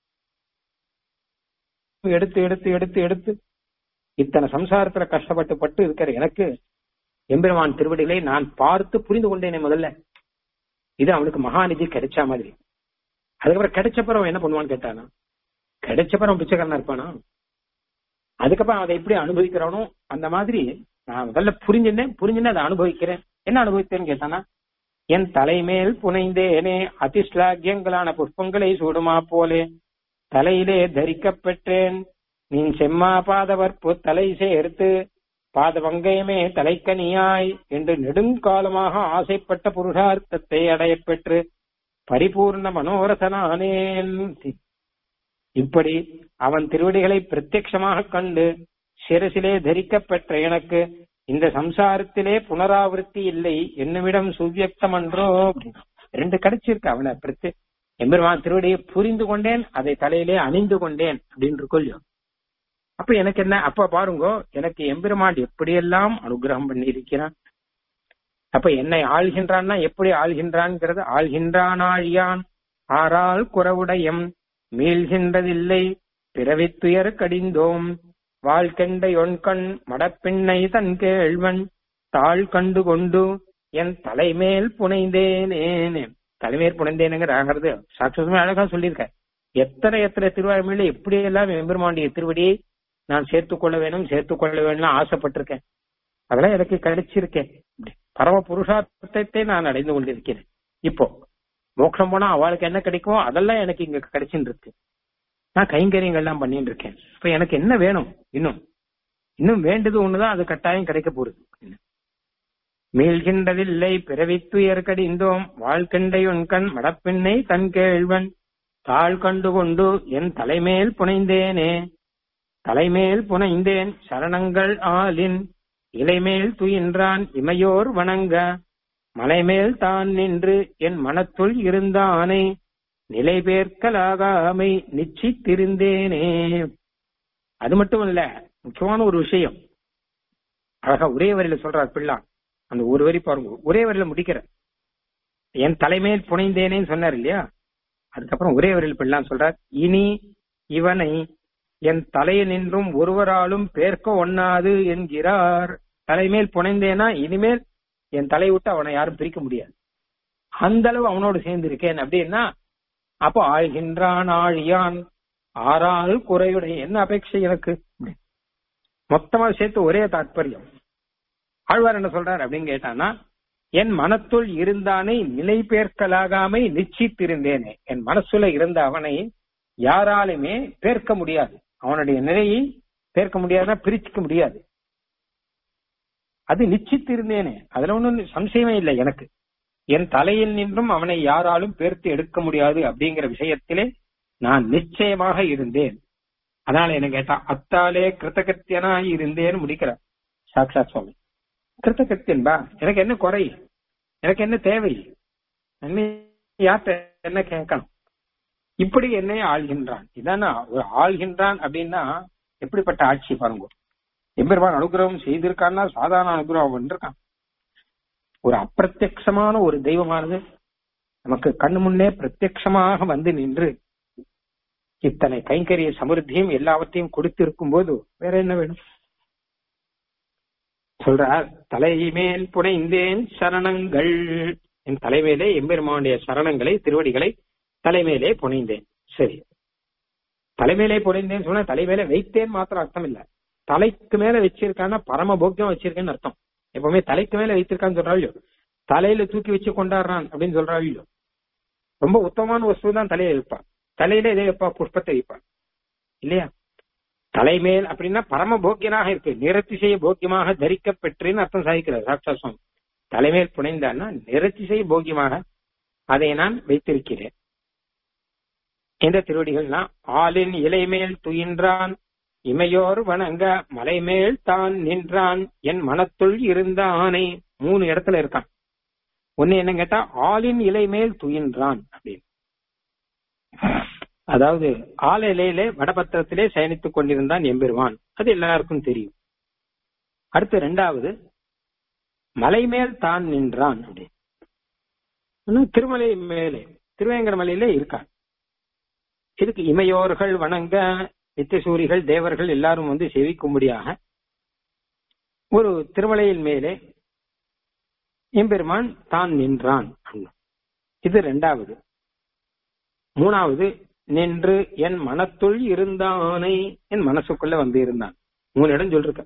எடுத்து எடுத்து எடுத்து எடுத்து இத்தனை சம்சாரத்துல கஷ்டப்பட்டு பட்டு இருக்கிற எனக்கு எம்பெருமான் திருவடிகளை நான் பார்த்து புரிந்து கொண்டேனே முதல்ல இது அவனுக்கு மகாநிதி கிடைச்ச மாதிரி அதுக்கப்புறம் கிடைச்சப்பறம் அவன் என்ன பண்ணுவான்னு கேட்டானா கிடைச்சப்பறம் அவன் பிச்சைக்காரனா இருப்பானா அதுக்கப்புறம் அதை எப்படி அனுபவிக்கிறானோ அந்த மாதிரி நான் முதல்ல புரிஞ்சுனேன் புரிஞ்சுன்னு அதை அனுபவிக்கிறேன் என்ன அனுபவித்தேன்னு கேட்டானா என் தலைமேல் புனைந்தேனே அதிஸ்லாகியங்களான புஷ்பங்களை சூடுமா போலே தலையிலே தரிக்கப் பெற்றேன் நீ செம்மா பாதவற்பு தலை சேர்த்து பாதவங்கயமே தலைக்கனியாய் என்று நெடுங்காலமாக ஆசைப்பட்ட புருஷார்த்தத்தை அடையப் பெற்று பரிபூர்ண மனோரசனானேன் இப்படி அவன் திருவடிகளை பிரத்யட்சமாக கண்டு சிரசிலே தரிக்கப் பெற்ற எனக்கு இந்த சம்சாரத்திலே புனராவர்த்தி இல்லை என்னுமிடம் சுவியக்தம் அன்றோ அப்படின்னு. ரெண்டு கிடைச்சிருக்கு அவனை பிரத்யே எம்பெருமான் திருவடியை புரிந்து கொண்டேன் அதை தலையிலே அணிந்து கொண்டேன் அப்படின்னு இருக்கொல்லையோ அப்ப எனக்கு என்ன அப்ப பாருங்க எனக்கு எம்பெருமான் எப்படியெல்லாம் அனுகிரகம் பண்ணி இருக்கிறான் அப்ப என்னை ஆள்கின்றான்னா எப்படி ஆள்கின்றான்ங்கிறது ஆள்கின்றான் ஆழியான் ஆறால் குறவுடையம் மீள்கின்றதில்லை பிறவித்துயர் கடிந்தோம் வாழ்கெண்ட ஒன்கண் மடப்பிண்ணை தன் கேழ்வன் தாழ் கண்டு கொண்டு என் தலைமேல் புனைந்தேனே தலைமேல் புனைந்தேனுங்கிறாங்கிறது சாட்சமே அழகா சொல்லியிருக்க எத்தனை எத்தனை திருவாய்மொழியில எப்படி எல்லாம் எம்பெருமாண்டிய திருவடியை நான் சேர்த்துக் கொள்ள வேணும் சேர்த்துக் கொள்ள வேணும்னு ஆசைப்பட்டிருக்கேன் அதெல்லாம் எனக்கு கிடைச்சிருக்கேன் இப்படி பரம புருஷார்த்தத்தை நான் அடைந்து கொண்டிருக்கிறேன் இப்போ மோட்சம் போனா அவளுக்கு என்ன கிடைக்குமோ அதெல்லாம் எனக்கு இங்க கிடைச்சுட்டு இருக்கு நான் கைங்கரியங்கள் எல்லாம் பண்ணிட்டு இருக்கேன் இப்ப எனக்கு என்ன வேணும் இன்னும் இன்னும் வேண்டது ஒண்ணுதான் அது கட்டாயம் கிடைக்க போறது மீள்கின்றதில்லை பிறவித்துயர் கடிந்தோம் வாழ்க்கண்டை உன்கண் மடப்பெண்ணை தன் கேழ்வன் தாழ் கண்டு கொண்டு என் தலைமேல் புனைந்தேனே தலைமேல் புனைந்தேன் சரணங்கள் ஆலின் இலைமேல் துயின்றான் இமையோர் வணங்க மலைமேல் தான் நின்று என் மனத்துள் இருந்தானே நிலை பேர்க்கலாகாமை நிச்சித்திருந்தேனே அது மட்டும் இல்ல முக்கியமான ஒரு விஷயம் அழகா ஒரே வரியில சொல்றார் பிள்ளான் அந்த ஒரு வரி பாருங்க ஒரே வரியில முடிக்கிற என் தலைமேல் புனைந்தேனேன்னு சொன்னார் இல்லையா அதுக்கப்புறம் ஒரே வரியில் பிள்ளான் சொல்றார் இனி இவனை என் தலையில் நின்றும் ஒருவராலும் பேர்க்க ஒண்ணாது என்கிறார் தலைமேல் புனைந்தேனா இனிமேல் என் தலையை விட்டு அவனை யாரும் பிரிக்க முடியாது அந்த அளவு அவனோடு சேர்ந்து இருக்கேன் அப்படின்னா அப்போ ஆழ்கின்றான் ஆழியான் ஆறால் குறையுடைய என்ன அபேட்சை எனக்கு மொத்தமா சேர்த்து ஒரே தாற்பயம் ஆழ்வார் என்ன சொல்றார் அப்படின்னு கேட்டானா என் மனத்துள் இருந்தானை நிலை பேர்க்கலாகாமை நிச்சித்திருந்தேனே என் மனசுல இருந்த அவனை யாராலுமே பேர்க்க முடியாது அவனுடைய நிலையை பேர்க்க முடியாதுன்னா பிரிச்சுக்க முடியாது அது நிச்சித்திருந்தேனே அதுல ஒண்ணும் சம்சயமே இல்லை எனக்கு என் தலையில் நின்றும் அவனை யாராலும் பேர்த்து எடுக்க முடியாது அப்படிங்கிற விஷயத்திலே நான் நிச்சயமாக இருந்தேன் அதனால என்ன கேட்டா அத்தாலே கிருத்தகத்தியனா இருந்தேன்னு முடிக்கிற சாக்ஷாத் சுவாமி கிருத்தகத்தியன்பா எனக்கு என்ன குறை எனக்கு என்ன தேவை நன்மை யார்கிட்ட என்ன கேட்கணும் இப்படி என்னை ஆள்கின்றான் இதானா ஒரு ஆள்கின்றான் அப்படின்னா எப்படிப்பட்ட ஆட்சி பாருங்க எம்பெருமான் அனுகிரகம் செய்திருக்கான்னா சாதாரண அனுகிரகம் பண்ணிருக்கான் ஒரு அப்பிரத்யமான ஒரு தெய்வமானது நமக்கு கண்ணு முன்னே பிரத்யட்சமாக வந்து நின்று இத்தனை கைங்கரிய சமிருத்தியும் எல்லாவற்றையும் கொடுத்து இருக்கும் போது வேற என்ன வேணும் சொல்றார் தலைமேல் புனைந்தேன் சரணங்கள் என் தலைமையிலே எம்பெருமானுடைய சரணங்களை திருவடிகளை தலைமையிலே புனைந்தேன் சரி தலைமையிலே புனைந்தேன் சொன்னா தலைமையில வைத்தேன் மாத்திரம் அர்த்தம் இல்ல தலைக்கு மேல வச்சிருக்கான்னா பரம போக்கியம் வச்சிருக்கேன்னு அர்த்தம் எப்பவுமே தலைக்கு மேல வைத்திருக்கான்னு சொல்றாள் தலையில தூக்கி வச்சு கொண்டாடுறான் அப்படின்னு சொல்றாள் ரொம்ப உத்தமமான வஸ்து தான் தலையை வைப்பான் தலையில இதை வைப்பா புஷ்பத்தை வைப்பான் இல்லையா தலைமேல் அப்படின்னா பரம போக்கியனாக இருக்கு நிறத்திசைய போக்கியமாக தரிக்க பெற்றேன்னு அர்த்தம் சாதிக்கிறார் சாட்சா சுவாமி தலைமேல் புனைந்தான்னா நிறத்திசை போக்கியமாக அதை நான் வைத்திருக்கிறேன் இந்த திருவடிகள்னா ஆளின் இலைமேல் துயின்றான் இமையோர் வணங்க மலைமேல் தான் நின்றான் என் மனத்துள் இருந்த ஆணை மூணு இடத்துல இருக்கான் ஒன்னு என்ன கேட்டா ஆளின் இலை மேல் துயின்றான் அப்படின்னு அதாவது ஆல இலையிலே வடபத்திரத்திலே சயனித்துக் கொண்டிருந்தான் எம்பெருமான் அது எல்லாருக்கும் தெரியும் அடுத்து ரெண்டாவது மலை மேல் தான் நின்றான் அப்படி ஆனா திருமலை மேலே திருவேங்கடமலையிலே இருக்கான் இதுக்கு இமையோர்கள் வணங்க நித்தியசூரிகள் தேவர்கள் எல்லாரும் வந்து செவிக்கும்படியாக ஒரு திருமலையின் மேலே எம்பெருமான் தான் நின்றான் இது ரெண்டாவது மூணாவது நின்று என் மனத்துள் இருந்தானை என் மனசுக்குள்ள வந்து இருந்தான் மூணு இடம் சொல்லிருக்க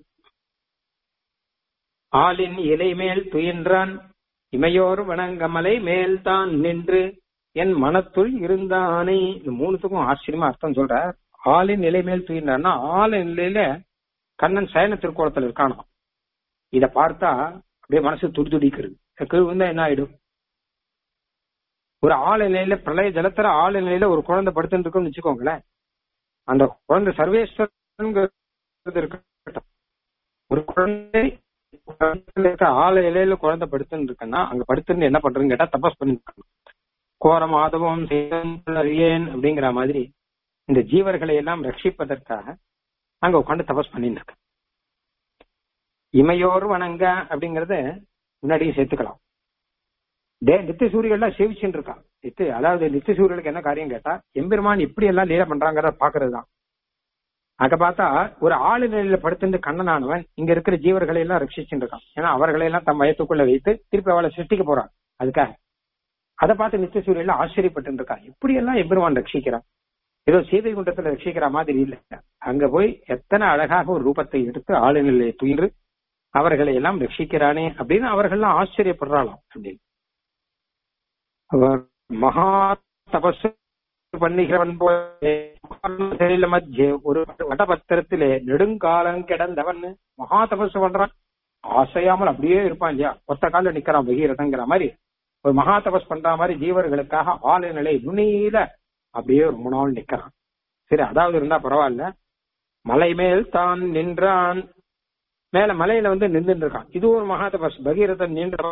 ஆளின் இலை மேல் துயின்றான் இமையோர் வணங்கமலை மேல் தான் நின்று என் மனத்துள் இருந்தானே இந்த மூணுத்துக்கும் ஆச்சரியமா அர்த்தம் சொல்ற ஆளின் நிலை மேல் துயின்றான்னா ஆளின் நிலையில கண்ணன் சயன திருக்கோலத்துல இருக்கானாம் இத பார்த்தா அப்படியே மனசு துடி துடிக்கிறது கீழ் வந்தா என்ன ஆயிடும் ஒரு ஆள் நிலையில பிரளய ஜலத்தர ஆள் நிலையில ஒரு குழந்தை படுத்துட்டு இருக்குன்னு வச்சுக்கோங்களேன் அந்த குழந்தை சர்வேஸ்வரன் இருக்கட்டும் ஒரு குழந்தை இருக்க ஆள் நிலையில குழந்தை படுத்துன்னு இருக்குன்னா அங்க படுத்துன்னு என்ன பண்றதுன்னு கேட்டா தபஸ் பண்ணிருக்காங்க கோர மாதவம் அறியேன் அப்படிங்கிற மாதிரி இந்த ஜீவர்களை எல்லாம் ரட்சிப்பதற்காக அங்க உட்காந்து தபஸ் பண்ணிட்டு இருக்க இமையோர் வணங்க அப்படிங்கறத முன்னாடியே சேர்த்துக்கலாம் டே நித்திய சூரியெல்லாம் சேவிச்சுட்டு இருக்கான் நித்து அதாவது நித்திய சூரியலுக்கு என்ன காரியம் கேட்டா எம்பெருமான் இப்படி எல்லாம் லீல பண்றாங்கிறத பாக்குறதுதான் அங்க பார்த்தா ஒரு ஆளு நிலையில படுத்துட்டு கண்ணனானவன் இங்க இருக்கிற ஜீவர்களை எல்லாம் ரட்சிச்சுட்டு இருக்கான் ஏன்னா அவர்களை எல்லாம் தம் வயத்துக்குள்ள வைத்து திருப்பி அவளை சிருஷ்டிக்க போறான் அதுக்காக அதை பார்த்து நித்திய சூரியல ஆச்சரியப்பட்டு இருக்கான் இப்படி எல்லாம் எம்பெருமான் ரட்சிக்கிறான் ஏதோ சீதை குண்டத்துல ரட்சிக்கிற மாதிரி இல்ல அங்க போய் எத்தனை அழகாக ஒரு ரூபத்தை எடுத்து ஆளு நிலையை துயின்று அவர்களை எல்லாம் ரட்சிக்கிறானே அப்படின்னு அவர்கள்லாம் ஆச்சரியப்படுறாளாம் அப்படின்னு அவர் மகா தபஸ் பண்ணுகிறவன் போல மத்திய ஒரு வடபத்திரத்திலே நெடுங்காலம் கிடந்தவன் மகா தபஸ் பண்றான் ஆசையாமல் அப்படியே இருப்பான் இல்லையா ஒத்த கால நிக்கிறான் பகீரதங்கிற மாதிரி ஒரு மகா தபஸ் பண்ற மாதிரி ஜீவர்களுக்காக ஆளு நிலை நுனியில அப்படியே ரொம்ப நாள் நிக்கிறான் சரி அதாவது இருந்தா பரவாயில்ல மலை மேல் தான் நின்றான் மேல மலையில வந்து நின்று இருக்கான் இது ஒரு மகா தபஸ் பகீரதன் நின்ற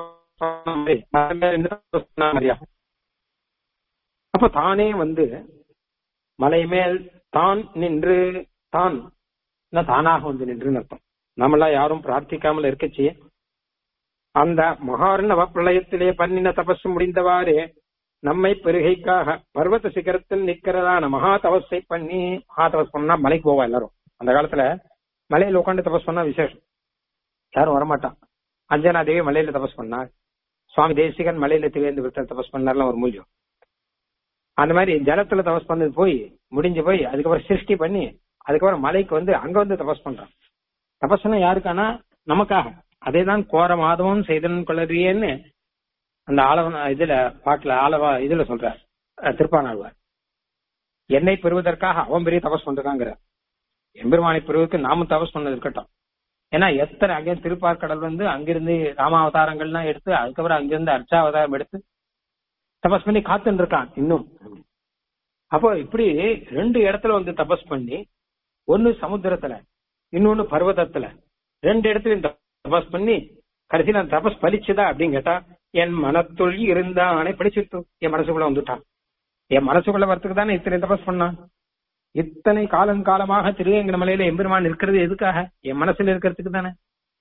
அப்ப தானே வந்து மலை மேல் தான் நின்று தான் தானாக வந்து நின்று அர்த்தம் நம்மளாம் யாரும் பிரார்த்திக்காமல் இருக்கச்சே அந்த மகார்ணவ பிரளயத்திலே பண்ணின தபஸ் முடிந்தவாறே நம்மை பெருகைக்காக பர்வத சிகரத்தில் நிக்கிறதான மகா தபஸை பண்ணி மகா தபஸ் பண்ணா மலைக்கு போவா எல்லாரும் அந்த காலத்துல மலையில உட்காந்து தபஸ் பண்ணா விசேஷம் யாரும் வரமாட்டான் அஞ்சனா தேவி மலையில தபஸ் பண்ணார் சுவாமி தேசிகன் மலையில திவேந்து விருத்தர் தபஸ் பண்ணார்லாம் ஒரு மூலியம் அந்த மாதிரி ஜலத்துல தபஸ் பண்ணது போய் முடிஞ்சு போய் அதுக்கப்புறம் சிருஷ்டி பண்ணி அதுக்கப்புறம் மலைக்கு வந்து அங்க வந்து தபஸ் பண்றான் தபஸ்னா யாருக்கானா நமக்காக அதே தான் கோர மாதவம் செய்தன் கொள்ளறியேன்னு அந்த ஆளவன் இதுல பாட்டுல ஆளவா இதுல சொல்ற திருப்பானாழ்வார் என்னை பெறுவதற்காக அவன் பெரிய தபஸ் பண்றாங்கிற எம்பெருமானை பெறுவதற்கு நாமும் தபஸ் பண்ணது இருக்கட்டும் ஏன்னா எத்தனை அங்கே திருப்பார்கடல் வந்து அங்கிருந்து ராமாவதாரங்கள்லாம் எடுத்து அதுக்கப்புறம் அங்கிருந்து அர்ச்சாவதாரம் எடுத்து தபஸ் பண்ணி காத்துன்னு இருக்கான் இன்னும் அப்போ இப்படி ரெண்டு இடத்துல வந்து தபஸ் பண்ணி ஒன்னு சமுத்திரத்துல இன்னொன்னு பர்வதத்துல ரெண்டு இடத்துலயும் தபஸ் பண்ணி கடைசியில அந்த தபஸ் பலிச்சுதா அப்படின்னு கேட்டா என் மனத்துள் இருந்தானே படிச்சுட்டு என் மனசுக்குள்ள வந்துட்டான் என் மனசுக்குள்ள வரத்துக்கு தானே இத்தனை தபஸ் பண்ணான் இத்தனை காலம் காலமாக திருவேங்கட மலையில எம்பெருமான் இருக்கிறது எதுக்காக என் மனசுல இருக்கிறதுக்கு தானே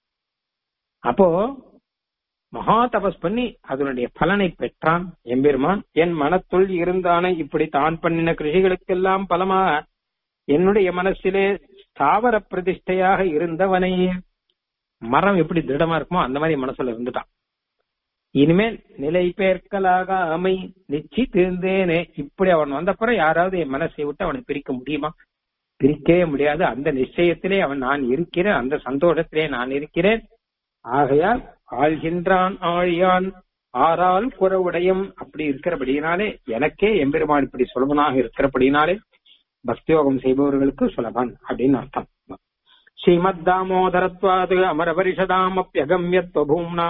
அப்போ மகா தபஸ் பண்ணி அதனுடைய பலனை பெற்றான் எம்பெருமான் என் மனத்துள் இருந்தானே இப்படி தான் பண்ணின கிருஷிகளுக்கெல்லாம் பலமாக என்னுடைய மனசிலே ஸ்தாவர பிரதிஷ்டையாக இருந்தவனை மரம் எப்படி திருடமா இருக்குமோ அந்த மாதிரி மனசுல இருந்துட்டான் இனிமேல் நிலை பேர்க்கலாக அமை நிச்சித்திருந்தேனே இப்படி அவன் வந்தப்புறம் யாராவது என் மனசை விட்டு அவனை பிரிக்க முடியுமா பிரிக்கவே முடியாது அந்த நிச்சயத்திலே அவன் நான் இருக்கிறேன் அந்த சந்தோஷத்திலே நான் இருக்கிறேன் ஆகையால் ஆள்கின்றான் ஆழியான் ஆறால் குறவுடையும் அப்படி இருக்கிறபடியினாலே எனக்கே எம்பெருமான் இப்படி சுலபனாக இருக்கிறபடினாலே பக்தியோகம் செய்பவர்களுக்கு சுலபன் அப்படின்னு அர்த்தம் ஸ்ரீமத் தாமோதரத்வாது அமரபரிஷதாமப்பியகமியத்வபூம்னா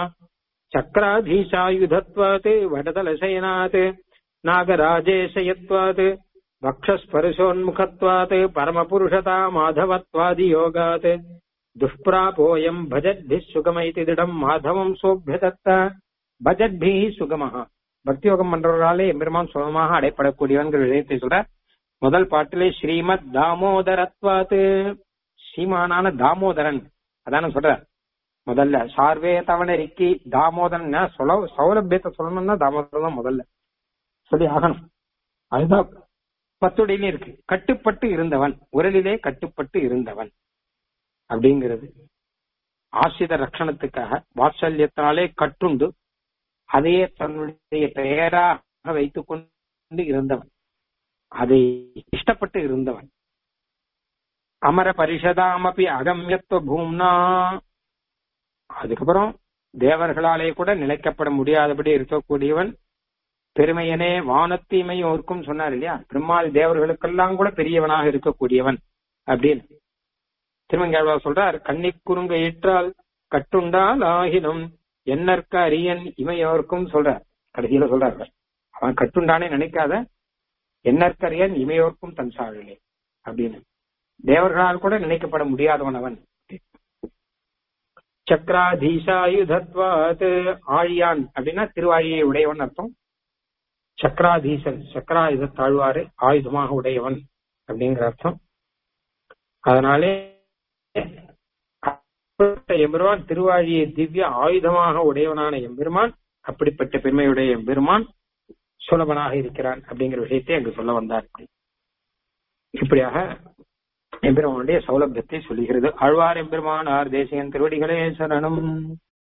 சக்கராதீசாயுதத்வாத் வடதலசயனாத் நாகராஜேशयत्वात् வக்ஷஸ்பர்ஷோன்முகத்வாத் பரமபுருஷதா மாதவத்வாதி யோகாத் துஷ்பிராபோயம் பஜத்பிः சுகமைதி திடம் மாதவம் சோபியதத்த பஜத்பிः சுகமஹ பக்தியோகம் பண்றவர்களாலே எம்பெருமான் சுகமாக அடைப்படக்கூடியவன்கிற விஷயத்தை சொல்ற முதல் பாட்டிலே ஸ்ரீமத் தாமோதரத்வாத் ஸ்ரீமானான தாமோதரன் அதான சொல்ற முதல்ல சார்வே தவணரிக்கி தாமோதரன் சொல்ல சௌலபியத்தை சொல்லணும்னா தாமோதரன் தான் முதல்ல சொல்லி ஆகணும் அதுதான் பத்துடையிலே இருக்கு கட்டுப்பட்டு இருந்தவன் உரலிலே கட்டுப்பட்டு இருந்தவன் அப்படிங்கிறது ஆசிரித ரட்சணத்துக்காக வாத்சல்யத்தினாலே கட்டுண்டு அதையே தன்னுடைய பெயராக வைத்துக் கொண்டு இருந்தவன் அதை இஷ்டப்பட்டு இருந்தவன் அமர பரிஷதாமபி அகம்யத்துவ பூம்னா அதுக்கப்புறம் தேவர்களாலே கூட நிலைக்கப்பட முடியாதபடி இருக்கக்கூடியவன் பெருமையனே வானத்தீமையோர்க்கும் சொன்னார் இல்லையா பிரம்மாதி தேவர்களுக்கெல்லாம் கூட பெரியவனாக இருக்கக்கூடியவன் அப்படின்னு திருமங்கேழ்வா சொல்றார் கண்ணி குறுங்க ஏற்றால் கட்டுண்டால் ஆகினும் என்னற்க அரியன் இமையோர்க்கும் சொல்றார் கடைசியில சொல்றாரு அவன் கட்டுண்டானே நினைக்காத என்னற்கரியன் இமையோர்க்கும் தன் சாழிலே அப்படின்னு தேவர்களால் கூட நினைக்கப்பட முடியாதவன் அவன் சக்கராதீசாயுதத்வாத் ஆழியான் அப்படின்னா திருவாழியை உடையவன் அர்த்தம் சக்கராதீசன் சக்கராயுத தாழ்வாறு ஆயுதமாக உடையவன் அப்படிங்கிற அர்த்தம் அதனாலே எம்பெருமான் திருவாழியை திவ்ய ஆயுதமாக உடையவனான எம்பெருமான் அப்படிப்பட்ட பெருமையுடைய எம்பெருமான் சுலபனாக இருக்கிறான் அப்படிங்கிற விஷயத்தை அங்கு சொல்ல வந்தார் இப்படியாக எம்பெருமானுடைய சௌலபியத்தை சொல்லுகிறது ஆழ்வார் எம்பெருமானார் தேசியன் திருவடிகளே சரணம்